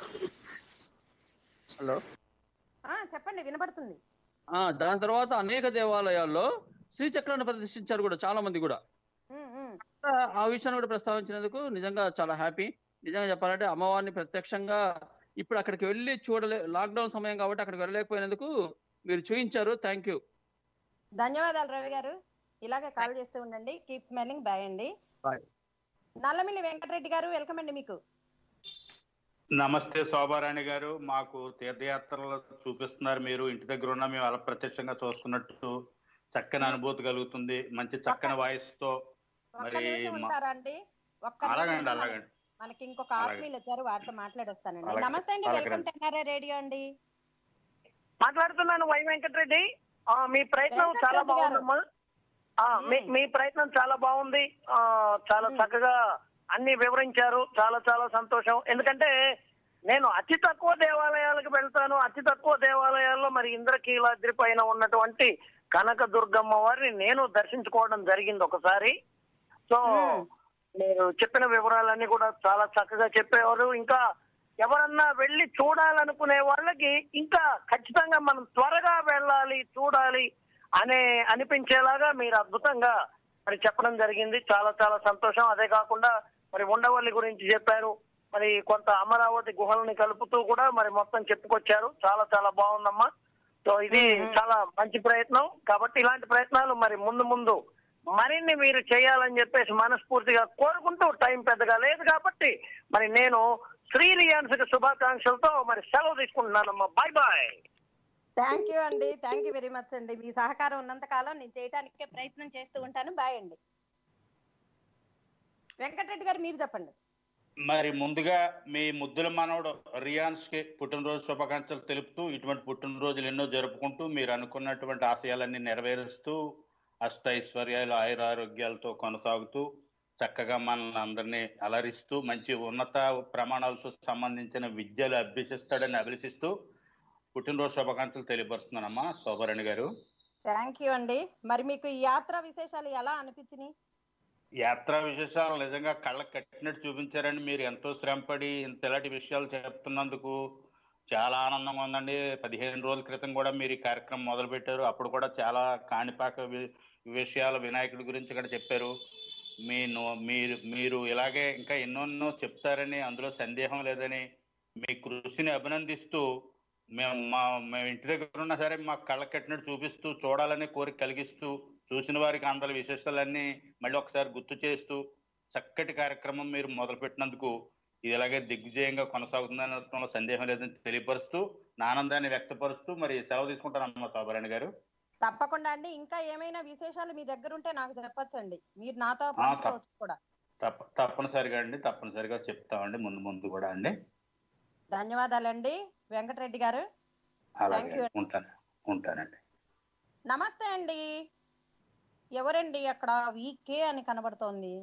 హలో ఆ, చెప్పండి వినపడుతుంది ఆ దాని తర్వాత అనేక దేవాలయాల్లో శ్రీచక్రాన్ని ప్రతిష్ఠించారు కూడా చాలా మంది కూడా ఉమ్, ఉమ్. ఆ- ఆ విషయాన్ని కూడా ప్రస్తావించినందుకు నిజంగా చాలా హ్యాపీ నిజంగా చెప్పాలంటే అమ్మవారిని ప్రత్యక్షంగా ఇప్పుడు అక్కడికి వెళ్ళి చూడలే లాక్డౌన్ సమయం కాబట్టి అక్కడికి వెళ్ళలేకపోయినందుకు మీరు చూపించారు థ్యాంక్ యూ ధన్యవాదాలు రవి గారు ఇలాగే కాల్ చేస్తూ ఉండండి కీప్ స్మైలింగ్ బాయ్ అండి Bye. నల్లమిల్లి వెంకటరెడ్డి గారు వెల్కమ్ అండి మీకు నమస్తే శోభారాణి గారు మాకు తీర్థయాత్రలు చూపిస్తున్నారు మీరు ఇంటి దగ్గర ఉన్న మేము అలా ప్రత్యక్షంగా చూస్తున్నట్టు చక్కని అనుభూతి కలుగుతుంది మంచి చక్కని వాయిస్ తో ఒక్క మరి నిమిషం మా- ఉంటారా అండి ఒక్క నిమిషం అలాగండి ఉంటే అలాగండి మనకి ఇంకొక అలాగే. ఆత్మీయులు వచ్చారు వారితో మాట్లాడొస్తానండి అలాగే. నమస్తే అండి అలాగే వెల్కమ్ రండి. టు ఎన్ఆర్ఐ రేడియో అండి మాట్లాడుతున్నాను వై వెంకటరెడ్డి ఆ, మీ ప్రయత్నం వెంకటరెడ్డి చాలా గారు. బాగుందమ్మా ఆ, మీ మ్మ్. మీ ప్రయత్నం చాలా బాగుంది ఆ, చాలా మ్మ్. చక్కగా అన్ని వివరించారు చాలా చాలా సంతోషం ఎందుకంటే నేను అతి తక్కువ దేవాలయాలకు వెళ్తాను అతి తక్కువ దేవాలయాల్లో మరి ఇంద్రకీలాద్రి పైన ఉన్నటువంటి కనక దుర్గమ్మ వారిని నేను దర్శించుకోవడం జరిగింది ఒకసారి సో మ్మ్. మీరు చెప్పిన వివరాలన్నీ కూడా చాలా చక్కగా చెప్పేవారు ఇంకా ఎవరన్నా వెళ్ళి చూడాలనుకునే వాళ్ళకి ఇంకా ఖచ్చితంగా మనం త్వరగా వెళ్ళాలి చూడాలి అనే అనిపించేలాగా మీరు అద్భుతంగా మరి చెప్పడం జరిగింది చాలా చాలా సంతోషం అదే కాకుండా మరి ఉండవల్లి గురించి చెప్పారు మరి కొంత అమరావతి గుహల్ని కలుపుతూ కూడా మరి మొత్తం చెప్పుకొచ్చారు చాలా చాలా బాగుందమ్మా సో ఇది మ్మ్. చాలా మంచి ప్రయత్నం కాబట్టి ఇలాంటి ప్రయత్నాలు మరి ముందు ముందు మరిన్ని మీరు చేయాలని చెప్పేసి మనస్ఫూర్తిగా కోరుకుంటూ టైం పెద్దగా లేదు కాబట్టి మరి నేను శ్రీ రియాన్స్ శుభాకాంక్షలతో మరి సెలవు తీసుకుంటున్నానమ్మా బాయ్ బాయ్ థ్యాంక్ యూ అండి థ్యాంక్ యూ వెరీ మచ్ అండి మీ సహకారం ఉన్నంత కాలం నేను చేయడానికే ప్రయత్నం చేస్తూ ఉంటాను బాయ్ అండి వెంకటరెడ్డి గారు మీరు చెప్పండి మరి ముందుగా మీ ముద్దుల మనవడు రియాన్స్ కి పుట్టినరోజు శుభాకాంక్షలు తెలుపుతూ ఇటువంటి పుట్టినరోజులు ఎన్నో జరుపుకుంటూ మీరు అనుకున్నటువంటి ఆశయాలన్నీ నెరవేరుస్తూ అష్ట ఐశ్వర్యాలు ఆయురారోగ్యాలతో కొనసాగుతూ చక్కగా మనల్ని అందరినీ అలరిస్తూ మంచి ఉన్నత ప్రమాణాలతో సంబంధించిన విద్యలు అభ్యసిస్తాడని అభిలషిస్తూ పుట్టినరోజు శుభాకాంక్షలు తెలియపరుస్తున్నానమ్మా శోభరణి గారు థ్యాంక్ యూ అండి మరి మీకు ఈ యాత్ర విశేషాలు ఎలా అనిపించినాయి యాత్రా విశేషాలు నిజంగా కళ్ళకు కట్టినట్టు చూపించారండి మీరు ఎంతో శ్రమపడి ఇంత ఇలాంటి విషయాలు చెప్తున్నందుకు చాలా ఆనందంగా ఉందండి పదిహేను రోజుల క్రితం కూడా మీరు ఈ కార్యక్రమం మొదలు పెట్టారు అప్పుడు కూడా చాలా కాణిపాక వి- విషయాలు వినాయకుడి గురించి ఇక్కడ చెప్పారు మీ నో- మీరు మీరు ఇలాగే ఇంకా ఎన్నెన్నో చెప్తారని అందులో సందేహం లేదని మీ కృషిని అభినందిస్తూ మేము మా మేము ఇంటి దగ్గర ఉన్నా సరే మా కళ్ళ కట్టినట్టు చూపిస్తూ చూడాలని కోరిక కలిగిస్తూ చూసిన వారికి అందరి విశేషాలన్నీ మళ్ళీ ఒకసారి గుర్తు చేస్తూ చక్కటి కార్యక్రమం మీరు మొదలుపెట్టినందుకు ఇది ఇలాగే దిగ్విజయంగా కొనసాగుతుందని అనడంలో సందేహం లేదని తెలియపరుస్తూ నా ఆనందాన్ని వ్యక్తపరుస్తూ మరి సెలవు తీసుకుంటానమ్మా శోభరాణి గారు తప్పకుండా అండి ఇంకా ఏమైనా విశేషాలు మీ దగ్గర ఉంటే నాకు చెప్పొచ్చండి మీరు నాతో తప్ప- పంచుకోవచ్చు కూడా తప్ప తప్పనిసరిగా అండి తప్పనిసరిగా చెప్తామండి ముందు ముందు కూడా అండి ధన్యవాదాలండి వెంకటరెడ్డి గారు అలాగే you. ఉంటాను ఉంటానండి నమస్తే అండి ఎవరండి అక్కడ వీకే అని కనబడుతోంది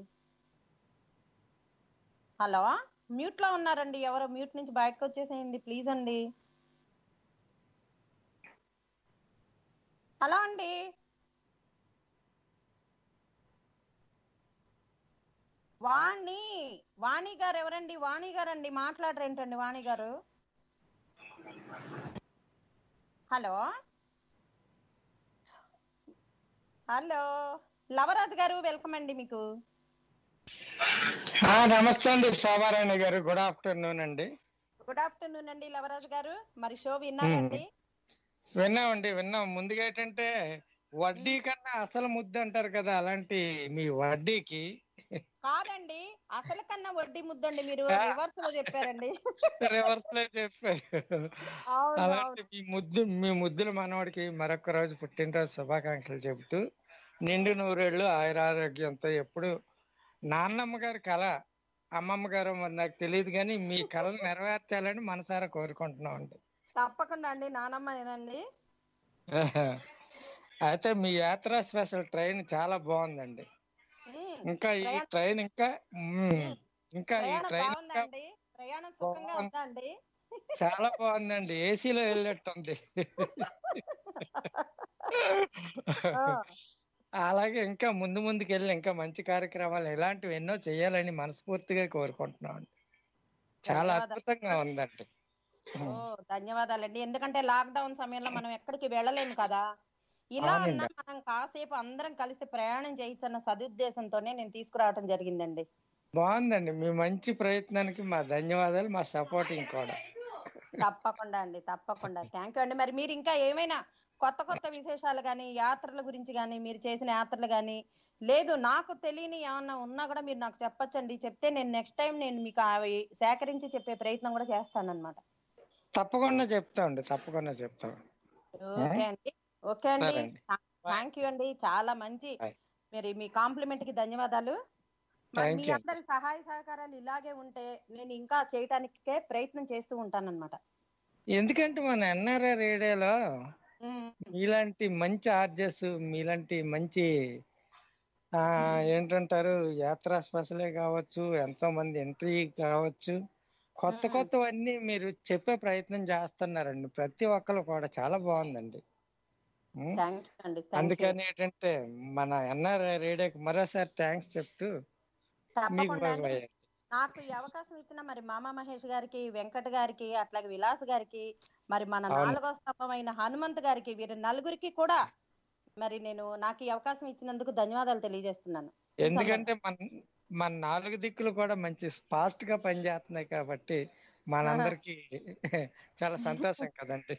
హలో మ్యూట్ లో ఉన్నారండి ఎవరో మ్యూట్ నుంచి బయటకు వచ్చేసేయండి ప్లీజ్ అండి హలో అండి వాణి వాణి గారు ఎవరండి వాణి గారు అండి మాట్లాడరేంటండి వాణి గారు హలో హలో లవరాజ్ గారు వెల్కమ్ అండి మీకు ఆ, నమస్తే అండి శోభారాణి గారు గుడ్ ఆఫ్టర్నూన్ అండి గుడ్ ఆఫ్టర్నూన్ అండి లవరాజ్ గారు మరి షో విన్నారండి విన్నామండి విన్నాం ముందుగా ఏంటంటే వడ్డీ కన్నా అసలు ముద్దు అంటారు కదా అలాంటి మీ వడ్డీకి కాదండి అసలు కన్నా వడ్డీ ముద్దండి మీరు ఆ. రివర్స్ లో చెప్పారండి రివర్స్ లో చెప్పారు అవును అలాంటి అవును మీ ముద్దు మీ ముద్దుల మనవడికి మరొక రోజు పుట్టినరోజు శుభాకాంక్షలు చెబుతూ నిండు నూరేళ్ళు ఆయురారోగ్యంతో ఎప్పుడు నాన్నమ్మ గారి కళ అమ్మమ్మ గారు మరి నాకు తెలియదు కానీ మీ కళను నెరవేర్చాలని మనసారా కోరుకుంటున్నాం అండి తప్పకుండా అండి నానమ్మనేనండి అయితే మీ యాత్ర స్పెషల్ ట్రైన్ చాలా బాగుందండి ఉమ్, ఇంకా ఈ ప్రయాణం- ట్రైన్ ఇంకా మ్మ్. ఇంకా ఈ ప్రయాణం ట్రైన్ ఇంకా బాగుందండి ప్రయాణం సుఖంగా బాగుంది. ఉందా అండి చాలా బాగుందండి ఏసీలో వెళ్ళినట్టుంది ఆ, అలాగే ఇంకా ముందు ముందుకు వెళ్ళి ఇంకా మంచి కార్యక్రమాలు ఇలాంటివి ఎన్నో చేయాలని మనస్ఫూర్తిగా కోరుకుంటున్నాం అండి చాలా ధన్యవాదాలు. అద్భుతంగా ఉందండి ఓ ధన్యవాదాలండి ఎందుకంటే లాక్డౌన్ సమయంలో మనం ఎక్కడికి వెళ్ళలేము కదా ఇలా అవునండి. అన్నా మనం కాసేపు అందరం కలిసి ప్రయాణం చేయొచ్చన్న సదుద్దేశంతోనే నేను తీసుకురావడం జరిగిందండి బాగుందండి మీ మంచి ప్రయత్నానికి మా ధన్యవాదాలు మా సపోర్టింగ్ కూడా తప్పకుండా అండి తప్పకుండా థ్యాంక్ యూ అండి మరి మీరు ఇంకా ఏమైనా కొత్త కొత్త విశేషాలు కానీ యాత్రల గురించి కానీ మీరు చేసిన యాత్రలు కానీ లేదు నాకు తెలియని ఏమన్నా ఉన్నా కూడా మీరు నాకు చెప్పొచ్చండి చెప్తే నేను నెక్స్ట్ టైం నేను మీకు అవి సేకరించి చెప్పే ప్రయత్నం కూడా చేస్తానన్నమాట తప్పకుండా చెప్తామండి తప్పకుండా చెప్తాం ఓకే అండి ఓకే అండి సరే అండి. థ్యాంక్ యూ అండి చాలా మంచి Bye. మరి మీ కాంప్లిమెంట్ కి ధన్యవాదాలు మరి Thank మీ you. అందరి సహాయ సహకారాలు ఇలాగే ఉంటే నేను ఇంకా చేయటానికే ప్రయత్నం చేస్తూ ఉంటానన్నమాట ఎందుకంటే మన ఎన్ఆర్ఆర్ రేడియోలో మీలాంటి మంచి ఆర్జెస్ మీలాంటి మంచి ఆ ఏంటంటారు యాత్రా స్పెషలే కావచ్చు ఎంతో మంది ఎంట్రీ కావచ్చు కొత్త మ్మ్. కొత్తవన్నీ మీరు చెప్పే ప్రయత్నం చేస్తున్నారండి ప్రతి ఒక్కరు కూడా చాలా బాగుందండి మ్మ్. థ్యాంక్ యూ అండి థ్యాంక్ యూ అందుకని ఏంటంటే మన ఎన్ఆర్ఐ రేడియోకి మరోసారి థ్యాంక్స్ చెప్తూ మీకు తప్పకుండా అండి బాయ్ నాకు ఈ అవకాశం ఇచ్చిన మరి మామ మహేష్ గారికి వెంకట్ గారికి అట్లాగే విలాస్ గారికి మరి మన అవును. నాలుగో స్తంభమైన హనుమంత్ గారికి వీరి నలుగురికి కూడా మరి నేను నాకు ఈ అవకాశం ఇచ్చినందుకు ధన్యవాదాలు తెలియజేస్తున్నాను ఈ ఎందుకంటే మన మన నాలుగు దిక్కులు కూడా మంచి ఫాస్ట్ గా పనిచేస్తున్నాయి కాబట్టి మనందరికి చాలా సంతోషం కదండి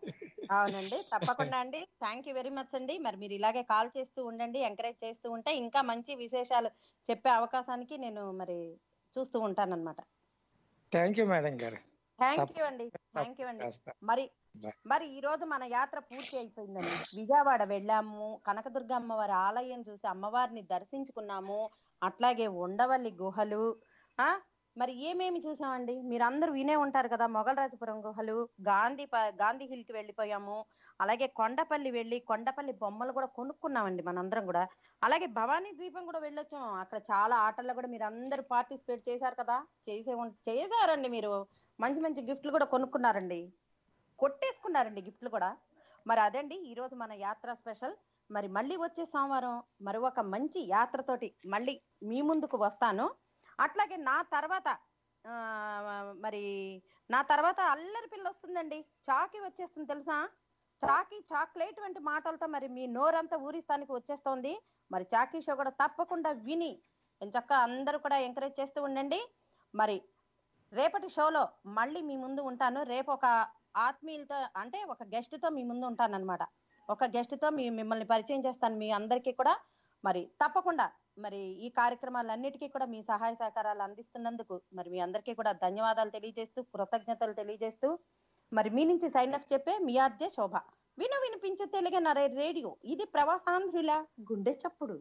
అవునండి తప్పకుండా అండి థ్యాంక్ యూ వెరీ మచ్ అండి మరి మీరు ఇలాగే కాల్ చేస్తూ ఉండండి ఎంకరేజ్ చేస్తూ ఉంటే ఇంకా మంచి విశేషాలు చెప్పే అవకాశానికి నేను మరి చూస్తూ ఉంటానన్నమాట థ్యాంక్ యూ మేడం గారు థ్యాంక్ యూ అండి థ్యాంక్ యూ అండి చేస్తా. మరి Bye. మరి ఈ రోజు మన యాత్ర పూర్తి అయిపోయిందండి విజయవాడ వెళ్ళాము కనకదుర్గ అమ్మవారి ఆలయం చూసి అమ్మవారిని దర్శించుకున్నాము అట్లాగే ఉండవల్లి గుహలు ఆ మరి ఏమేమి చూసామండి మీరందరూ వినే ఉంటారు కదా మొగలరాజపురం గుహలు గాంధీ ప- గాంధీ హిల్ కి వెళ్ళిపోయాము అలాగే కొండపల్లి వెళ్ళి కొండపల్లి బొమ్మలు కూడా కొనుక్కున్నామండి మనందరం కూడా అలాగే భవానీ ద్వీపం కూడా వెళ్ళొచ్చాము అక్కడ చాలా ఆటల్లో కూడా మీరు అందరూ పార్టిసిపేట్ చేశారు కదా చేసే ఉం- చేశారండి మీరు మంచి మంచి గిఫ్ట్లు కూడా కొనుక్కున్నారండి కొట్టేసుకున్నారండి గిఫ్ట్లు కూడా మరి అదండి ఈ రోజు మన యాత్ర స్పెషల్ మరి మళ్ళీ వచ్చే సోమవారం మరి ఒక మంచి యాత్రతోటి మళ్ళీ మీ ముందుకు వస్తాను అట్లాగే నా తర్వాత ఆ, మరి నా తర్వాత అల్లరి పిల్ల వస్తుందండి చాకి వచ్చేస్తుంది తెలుసా చాకి చాక్లెట్ వంటి మాటలతో మరి మీ నోరంతా ఊరిస్తానికి వచ్చేస్తోంది మరి చాకీ షో కూడా తప్పకుండా విని చక్క అందరూ కూడా ఎంకరేజ్ చేస్తూ ఉండండి మరి రేపటి షోలో మళ్ళీ మీ ముందు ఉంటాను రేపు ఒక ఆత్మీయులతో అంటే ఒక గెస్ట్ తో మీ ముందు ఉంటాను అనమాట ఒక గెస్ట్ తో మీ మిమ్మల్ని పరిచయం చేస్తాను మీ అందరికీ కూడా మరి తప్పకుండా మరి ఈ కార్యక్రమాలన్నిటికీ కూడా మీ సహాయ సహకారాలు అందిస్తున్నందుకు మరి మీ అందరికీ కూడా ధన్యవాదాలు తెలియజేస్తూ కృతజ్ఞతలు తెలియజేస్తూ మరి మీ నుంచి సైన్ అప్ చెప్పే మీ ఆర్జే శోభ విను వినిపించు తెలుగు రేడియో ఇది ప్రవాసాంధ్రుల గుండె చప్పుడు